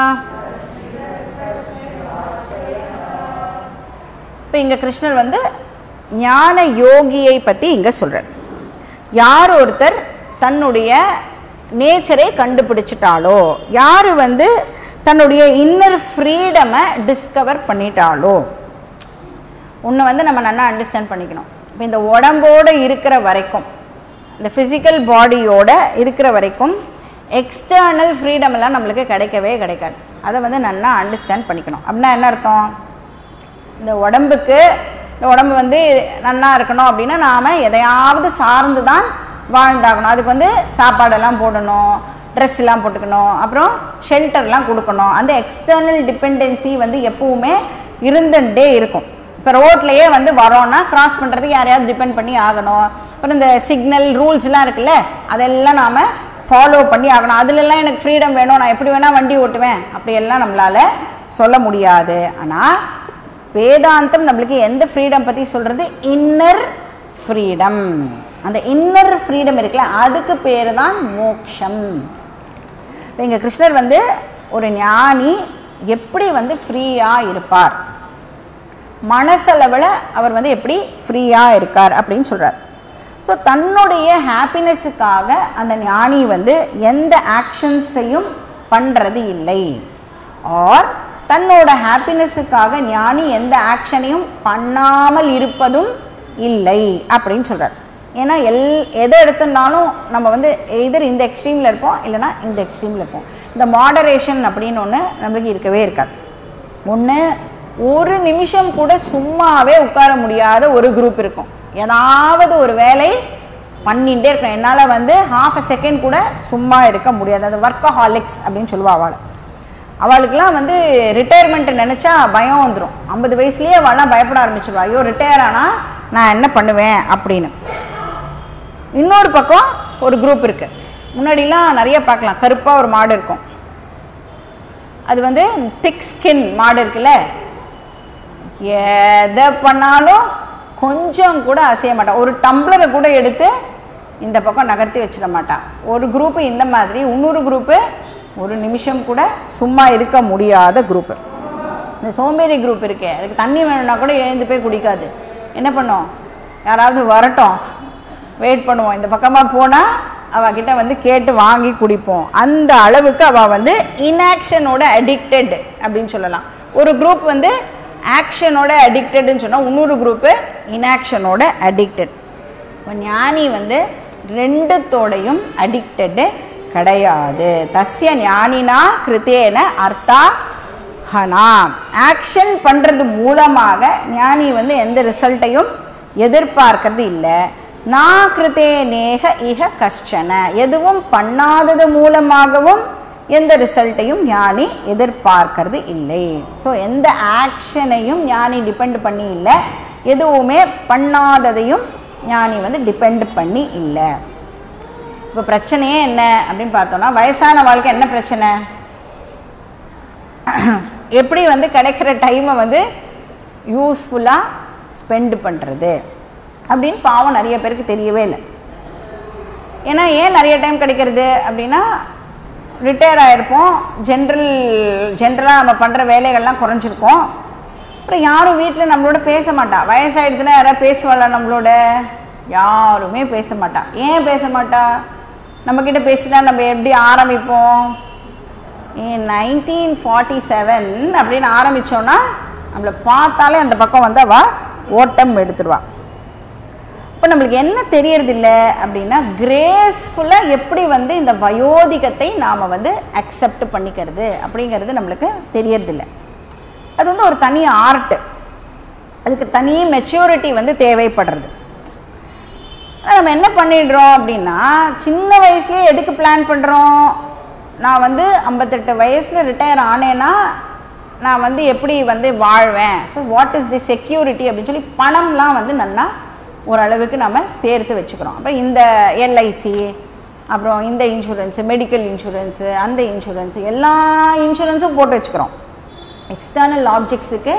இப்போ இங்கே கிருஷ்ணர் வந்து ஞான யோகியை பற்றி இங்கே சொல்கிறார் யார் ஒருத்தர் தன்னுடைய நேச்சரை கண்டுபிடிச்சிட்டாலோ யார் வந்து தன்னுடைய இன்னர் ஃப்ரீடமை டிஸ்கவர் பண்ணிட்டாலோ ஒன்று வந்து நம்ம நல்லா அண்டர்ஸ்டாண்ட் பண்ணிக்கணும் இப்போ இந்த உடம்போடு இருக்கிற வரைக்கும் இந்த ஃபிசிக்கல் பாடியோட இருக்கிற வரைக்கும் எக்ஸ்டர்னல் ஃப்ரீடம் எல்லாம் நம்மளுக்கு கிடைக்கவே கிடைக்காது அதை வந்து நல்லா அண்டர்ஸ்டாண்ட் பண்ணிக்கணும் அப்படின்னா என்ன அர்த்தம் இந்த உடம்புக்கு இந்த உடம்பு வந்து நல்லா இருக்கணும் அப்படின்னா நாம் எதையாவது சார்ந்து தான் வாழ்ந்தாகணும் அதுக்கு வந்து சாப்பாடெல்லாம் போடணும் ட்ரெஸ் எல்லாம் போட்டுக்கணும் அப்புறம் ஷெல்டர்லாம் கொடுக்கணும் அந்த எக்ஸ்டர்னல் டிபெண்டன்சி வந்து எப்பவுமே இருந்துட்டே இருக்கும் இப்போ ரோட்லேயே வந்து வரோன்னா கிராஸ் பண்ணுறதுக்கு யாரையாவது டிபெண்ட் பண்ணி ஆகணும் அப்புறம் இந்த சிக்னல் ரூல்ஸ்லாம் இருக்குல்ல அதெல்லாம் நாம் ஃபாலோ பண்ணி ஆகணும் அதுலெல்லாம் எனக்கு ஃப்ரீடம் வேணும் நான் எப்படி வேணால் வண்டி ஓட்டுவேன் அப்படியெல்லாம் நம்மளால் சொல்ல முடியாது ஆனால் வேதாந்தம் நம்மளுக்கு எந்த ஃப்ரீடம் பற்றி சொல்கிறது இன்னர் ஃப்ரீடம் அந்த இன்னர் ஃப்ரீடம் இருக்குல்ல அதுக்கு பேர் தான் மோக்ஷம் இப்போ இங்கே கிருஷ்ணர் வந்து ஒரு ஞானி எப்படி வந்து ஃப்ரீயாக இருப்பார் மனசளவில் அவர் வந்து எப்படி ஃப்ரீயாக இருக்கார் அப்படின்னு சொல்கிறார் ஸோ தன்னுடைய ஹாப்பினஸுக்காக அந்த ஞானி வந்து எந்த ஆக்ஷன்ஸையும் பண்ணுறது இல்லை ஆர் தன்னோட ஹாப்பினஸுக்காக ஞானி எந்த ஆக்ஷனையும் பண்ணாமல் இருப்பதும் இல்லை அப்படின்னு சொல்கிறார் ஏன்னா எல் எதை எடுத்துனாலும் நம்ம வந்து எதிர் இந்த எக்ஸ்ட்ரீமில் இருப்போம் இல்லைனா இந்த எக்ஸ்ட்ரீமில் இருப்போம் இந்த மாடரேஷன் அப்படின்னு ஒன்று நம்மளுக்கு இருக்கவே இருக்காது ஒன்று ஒரு நிமிஷம் கூட சும்மாவே உட்கார முடியாத ஒரு குரூப் இருக்கும் ஏதாவது ஒரு வேலை பண்ணிகிட்டே இருக்கணும் என்னால் வந்து ஹாஃப் அ செகண்ட் கூட சும்மா இருக்க முடியாது அது ஒர்க்கஹாலிக்ஸ் அப்படின்னு சொல்லுவா அவளை அவளுக்கெல்லாம் வந்து ரிட்டையர்மெண்ட் நினச்சா பயம் வந்துடும் ஐம்பது வயசுலேயே அவள்லாம் பயப்பட ஆரம்பிச்சிடுவா ஐயோ ரிட்டையர் ஆனால் நான் என்ன பண்ணுவேன் அப்படின்னு இன்னொரு பக்கம் ஒரு குரூப் இருக்குது முன்னாடிலாம் நிறைய பார்க்கலாம் கருப்பாக ஒரு மாடு இருக்கும் அது வந்து திக் ஸ்கின் மாடு இருக்குல்ல எதை பண்ணாலும் கொஞ்சம் கூட அசைய மாட்டான் ஒரு டம்ளரை கூட எடுத்து இந்த பக்கம் நகர்த்தி வச்சிட மாட்டான் ஒரு குரூப்பு இந்த மாதிரி இன்னொரு குரூப்பு ஒரு நிமிஷம் கூட சும்மா இருக்க முடியாத குரூப்பு இந்த சோம்பேறி குரூப் இருக்கே அதுக்கு தண்ணி வேணும்னா கூட எழுந்து போய் குடிக்காது என்ன பண்ணும் யாராவது வரட்டும் வெயிட் பண்ணுவோம் இந்த பக்கமாக போனால் அவகிட்ட வந்து கேட்டு வாங்கி குடிப்போம் அந்த அளவுக்கு அவள் வந்து இன்ஆக்ஷனோட அடிக்டட் அப்படின்னு சொல்லலாம் ஒரு குரூப் வந்து ஆக்ஷனோட அடிக்டட்னு சொன்னால் இன்னொரு குரூப்பு இன்ஆக்ஷனோட அடிக்டட் இப்போ ஞானி வந்து ரெண்டுத்தோடையும் அடிக்டடு கிடையாது தஸ்ய ஞானினா கிருத்தேன அர்த்தா ஹனா ஆக்ஷன் பண்ணுறது மூலமாக ஞானி வந்து எந்த ரிசல்ட்டையும் எதிர்பார்க்கறது இல்லை நான் கிருத்தே நேக இக கஷ்டன எதுவும் பண்ணாதது மூலமாகவும் எந்த ரிசல்ட்டையும் ஞானி எதிர்பார்க்கறது இல்லை ஸோ எந்த ஆக்ஷனையும் ஞானி டிபெண்ட் பண்ணி இல்லை எதுவுமே பண்ணாததையும் ஞானி வந்து டிபெண்ட் பண்ணி இல்லை இப்போ பிரச்சனையே என்ன அப்படின்னு பார்த்தோன்னா வயசான வாழ்க்கை என்ன பிரச்சனை எப்படி வந்து கிடைக்கிற டைமை வந்து யூஸ்ஃபுல்லாக ஸ்பெண்ட் பண்ணுறது அப்படின்னு பாவம் நிறைய பேருக்கு தெரியவே இல்லை ஏன்னா ஏன் நிறைய டைம் கிடைக்கிறது அப்படின்னா ரிட்டையர் ஆகிருப்போம் ஜென்ரல் ஜென்ரலாக நம்ம பண்ணுற வேலைகள்லாம் குறைஞ்சிருக்கோம் அப்புறம் யாரும் வீட்டில் நம்மளோட பேச மாட்டா வயசாகிடுதுன்னா யாராவது பேசுவாளா நம்மளோட யாருமே பேச மாட்டா ஏன் பேச மாட்டா நம்மக்கிட்ட பேசினா நம்ம எப்படி ஆரம்பிப்போம் நைன்டீன் ஃபார்ட்டி செவன் அப்படின்னு ஆரம்பித்தோன்னா நம்மளை பார்த்தாலே அந்த பக்கம் வந்து அவள் ஓட்டம் எடுத்துடுவா இப்போ நம்மளுக்கு என்ன தெரியறதில்ல அப்படின்னா கிரேஸ்ஃபுல்லாக எப்படி வந்து இந்த வயோதிகத்தை நாம் வந்து அக்செப்ட் பண்ணிக்கிறது அப்படிங்கிறது நம்மளுக்கு தெரியறதில்ல அது வந்து ஒரு தனி ஆர்ட்டு அதுக்கு தனி மெச்சூரிட்டி வந்து தேவைப்படுறது ஆனா நம்ம என்ன பண்ணிடுறோம் அப்படின்னா சின்ன வயசுலேயே எதுக்கு பிளான் பண்ணுறோம் நான் வந்து ஐம்பத்தெட்டு வயசில் ரிட்டையர் ஆனேன்னா நான் வந்து எப்படி வந்து வாழ்வேன் so what is the security அப்படின்னு சொல்லி பணம்லாம் வந்து நல்லா ஓரளவுக்கு நம்ம சேர்த்து வச்சுக்கிறோம் அப்புறம் இந்த எல்ஐசி அப்புறம் இந்த இன்சூரன்ஸு மெடிக்கல் இன்சூரன்ஸு அந்த இன்சூரன்ஸு எல்லா இன்சூரன்ஸும் போட்டு வச்சுக்கிறோம் எக்ஸ்டர்னல் ஆப்ஜெக்ட்ஸுக்கு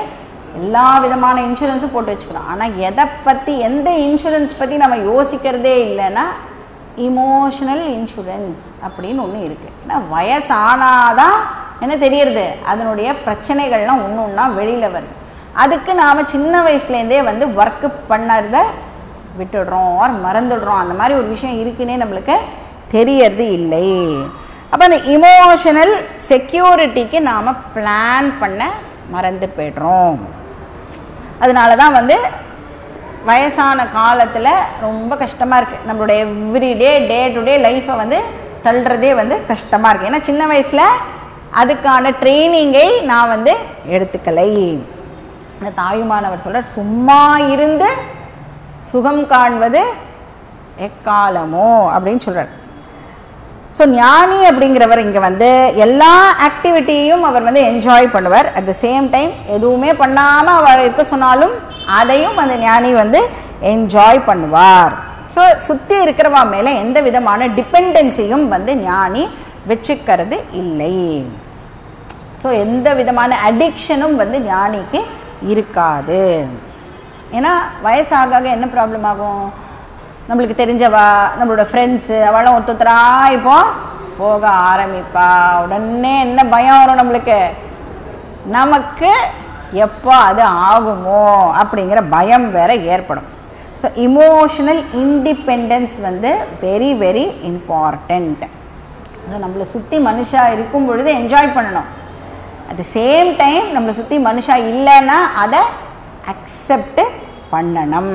எல்லா விதமான இன்சூரன்ஸும் போட்டு வச்சுக்கிறோம் ஆனால் எதை பற்றி எந்த இன்சூரன்ஸ் பற்றி நம்ம யோசிக்கிறதே இல்லைன்னா இமோஷனல் இன்சூரன்ஸ் அப்படின்னு ஒன்று இருக்குது ஏன்னா வயசானாதான் என்ன தெரியறது அதனுடைய பிரச்சனைகள்லாம் ஒன்று ஒன்றா வெளியில் வருது அதுக்கு நாம் சின்ன வயசுலேருந்தே வந்து ஒர்க்கு பண்ணறத விட்டுடுறோம் ஆர் மறந்துடுறோம் அந்த மாதிரி ஒரு விஷயம் இருக்குன்னே நம்மளுக்கு தெரியறது இல்லை அப்போ அந்த இமோஷனல் செக்யூரிட்டிக்கு நாம் பிளான் பண்ண மறந்து போய்டுறோம் அதனால தான் வந்து வயசான காலத்தில் ரொம்ப கஷ்டமாக இருக்குது நம்மளுடைய எவ்ரிடே டே டு டே லைஃப்பை வந்து தள்ளுறதே வந்து கஷ்டமாக இருக்குது ஏன்னா சின்ன வயசில் அதுக்கான ட்ரைனிங்கை நான் வந்து எடுத்துக்கலை இந்த தாயுமானவர் சொல்கிறார் சும்மா இருந்து சுகம் காண்பது எக்காலமோ அப்படின்னு சொல்கிறார் ஸோ ஞானி அப்படிங்கிறவர் இங்கே வந்து எல்லா ஆக்டிவிட்டியையும் அவர் வந்து என்ஜாய் பண்ணுவார் அட் த சேம் டைம் எதுவுமே பண்ணாமல் அவர் இருக்க சொன்னாலும் அதையும் அந்த ஞானி வந்து என்ஜாய் பண்ணுவார் ஸோ சுற்றி இருக்கிறவா மேலே எந்த விதமான டிபெண்டன்சியும் வந்து ஞானி வச்சுக்கிறது இல்லை ஸோ எந்த விதமான அடிக்ஷனும் வந்து ஞானிக்கு இருக்காது ஏன்னா வயசாக ஆக என்ன ப்ராப்ளம் ஆகும் நம்மளுக்கு தெரிஞ்சவா நம்மளோட ஃப்ரெண்ட்ஸு அவளும் ஒருத்தரா இப்போ போக ஆரம்பிப்பா உடனே என்ன பயம் வரும் நம்மளுக்கு நமக்கு எப்போ அது ஆகுமோ அப்படிங்கிற பயம் வேற ஏற்படும் ஸோ இமோஷனல் இண்டிபெண்டன்ஸ் வந்து வெரி வெரி இம்பார்ட்டண்ட் அது நம்மளை சுற்றி மனுஷா இருக்கும் பொழுது என்ஜாய் பண்ணணும் அட் த சேம் டைம் நம்மளை சுற்றி மனுஷா இல்லைன்னா அதை அக்செப்ட் பண்ணணும்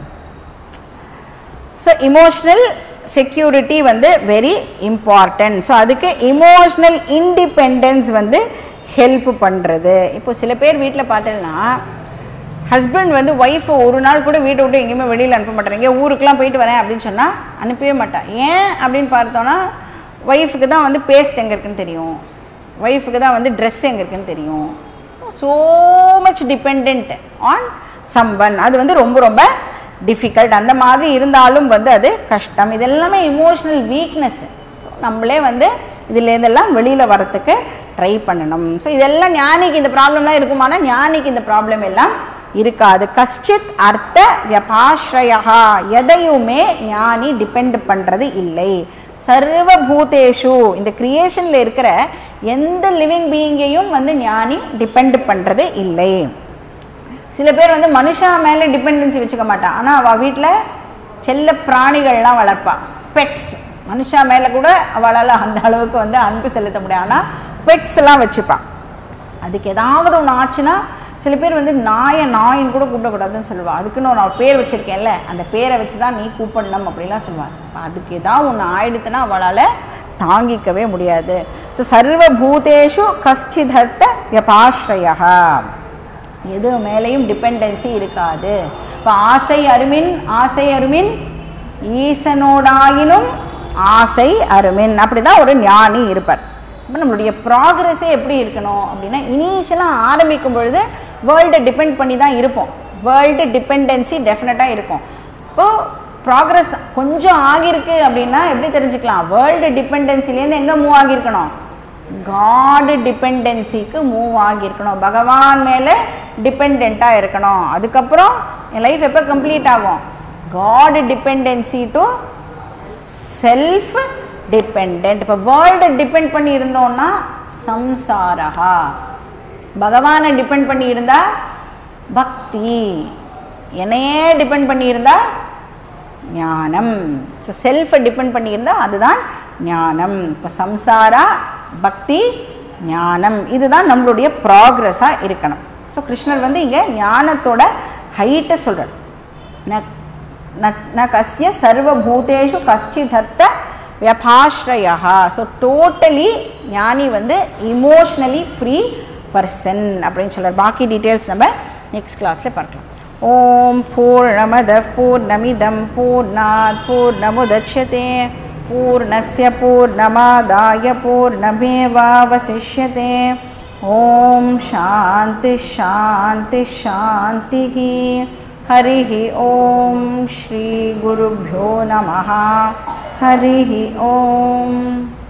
ஸோ இமோஷ்னல் செக்யூரிட்டி வந்து வெரி இம்பார்ட்டன்ட் ஸோ அதுக்கு இமோஷ்னல் இண்டிபெண்டன்ஸ் வந்து ஹெல்ப் பண்ணுறது இப்போ சில பேர் வீட்டில் பார்த்தீங்கன்னா ஹஸ்பண்ட் வந்து ஒய்ஃபை ஒரு நாள் கூட வீட்டை விட்டு எங்கேயுமே வெளியில் அனுப்ப மாட்டாங்க எங்கேயோ ஊருக்குலாம் போயிட்டு வரேன் அப்படின்னு சொன்னால் அனுப்பவே மாட்டான் ஏன் அப்படின்னு பார்த்தோன்னா ஒய்ஃபுக்கு தான் வந்து பேஸ்ட் எங்கே இருக்குன்னு தெரியும் ஒய்ஃபுக்கு தான் வந்து ட்ரெஸ் எங்கே இருக்குன்னு தெரியும் so much depend on someone அது வந்து ரொம்ப ரொம்ப டிஃபிகல்ட் அந்த மாதிரி இருந்தாலும் வந்து அது கஷ்டம் இது எல்லாமே இமோஷ்னல் வீக்னஸ் நம்மளே வந்து இதுலேருந்தெல்லாம் வெளியில் வரத்துக்கு ட்ரை பண்ணணும் ஸோ இதெல்லாம் ஞானிக்கு இந்த ப்ராப்ளம்லாம் இருக்குமானா ஞானிக்கு இந்த ப்ராப்ளம் எல்லாம் இருக்காது கஷ்டித் அர்த்த வியபாஸ்ரயா எதையுமே ஞானி டிபெண்ட் பண்ணுறது இல்லை சர்வபூதேஷு இந்த கிரியேஷனில் இருக்கிற எந்த லிவிங் பீயிங்கையும் வந்து ஞானி டிபெண்ட் பண்ணுறது இல்லை சில பேர் வந்து மனுஷா மேலே டிபெண்டன்சி வச்சுக்க மாட்டான் ஆனால் அவள் வீட்டில் செல்ல பிராணிகள்லாம் வளர்ப்பா பெட்ஸ் மனுஷா மேலே கூட அவளால் அந்த அளவுக்கு வந்து அன்பு செலுத்த முடியாது ஆனால் பெட்ஸ் எல்லாம் வச்சுப்பான் அதுக்கு ஏதாவது ஒன்று ஆச்சுன்னா சில பேர் வந்து நாயை நாயின்னு கூட கூப்பிடக்கூடாதுன்னு சொல்லுவாள் அதுக்குன்னு நான் ஒரு பேர் வச்சுருக்கேன்ல அந்த பேரை வச்சு தான் நீ கூப்பிடணும் அப்படிலாம் சொல்லுவாள் அதுக்கு ஏதாவது ஒன்று ஆயிடுத்துன்னா அவளால் தாங்கிக்கவே முடியாது ஸோ சர்வபூதேஷு கஷ்டிதத்த வியபாஸ்ரயா எது மேலேயும் டிபெண்டன்சி இருக்காது இப்போ ஆசை அருமின் ஆசை அருமின் ஈசனோடாயினும் ஆசை அருமின் அப்படி தான் ஒரு ஞானி இருப்பார் இப்போ நம்மளுடைய ப்ராக்ரஸே எப்படி இருக்கணும் அப்படின்னா இனிஷியலாக ஆரம்பிக்கும் பொழுது வேர்ல்டை டிபெண்ட் பண்ணி தான் இருப்போம் வேர்ல்டு டிபெண்டன்சி டெஃபினட்டாக இருக்கும் இப்போது ப்ராக்ரஸ் கொஞ்சம் ஆகியிருக்கு அப்படின்னா எப்படி தெரிஞ்சுக்கலாம் வேர்ல்டு டிபெண்டன்சிலேருந்து எங்கே மூவ் ஆகியிருக்கணும் காடு டிபெண்டன்சிக்கு மூவ் ஆகியிருக்கணும் பகவான் மேலே டிபெண்ட்டாக இருக்கணும் அதுக்கப்புறம் என் லைஃப் எப்போ கம்ப்ளீட் ஆகும் God dependency to self depend இப்போ வேர்ல்டு டிபெண்ட் பண்ணி இருந்தோம்னா சம்சாரா பகவானை டிபெண்ட் பண்ணி இருந்தா பக்தி என்னையே டிபெண்ட் பண்ணி இருந்தா ஞானம் ஸோ செல்ஃபை டிபெண்ட் பண்ணியிருந்தா அதுதான் ஞானம் இப்போ சம்சாரா பக்தி ஞானம் இதுதான் நம்மளுடைய ப்ராக்ரஸாக இருக்கணும் ஸோ கிருஷ்ணர் வந்து இங்கே ஞானத்தோட ஹைட்டை சொல்கிறார் ந ந- ந கஸ்ய சர்வபூதேஷு கஷ்டிதர்த்த வியபாஸ்ரயா ஸோ டோட்டலி ஞானி வந்து இமோஷ்னலி ஃப்ரீ பர்சன் அப்படின்னு சொல்கிறார் பாக்கி டீட்டெயில்ஸ் நம்ம நெக்ஸ்ட் கிளாஸில் பார்க்கலாம் ஓம் பூர்ணமத பூர்ணமிதம் பூர்ணாத் பூர்ணமுதட்சதே பூர்ணஸ்ய பூர்ணமாதாய பூர்ணமேவாவசிஷ்யதே ஓம் சாந்தி ஷாந்தி ஷாந்திः हरिः ॐ श्रीगुरुभ्यो नमः हरिः ॐ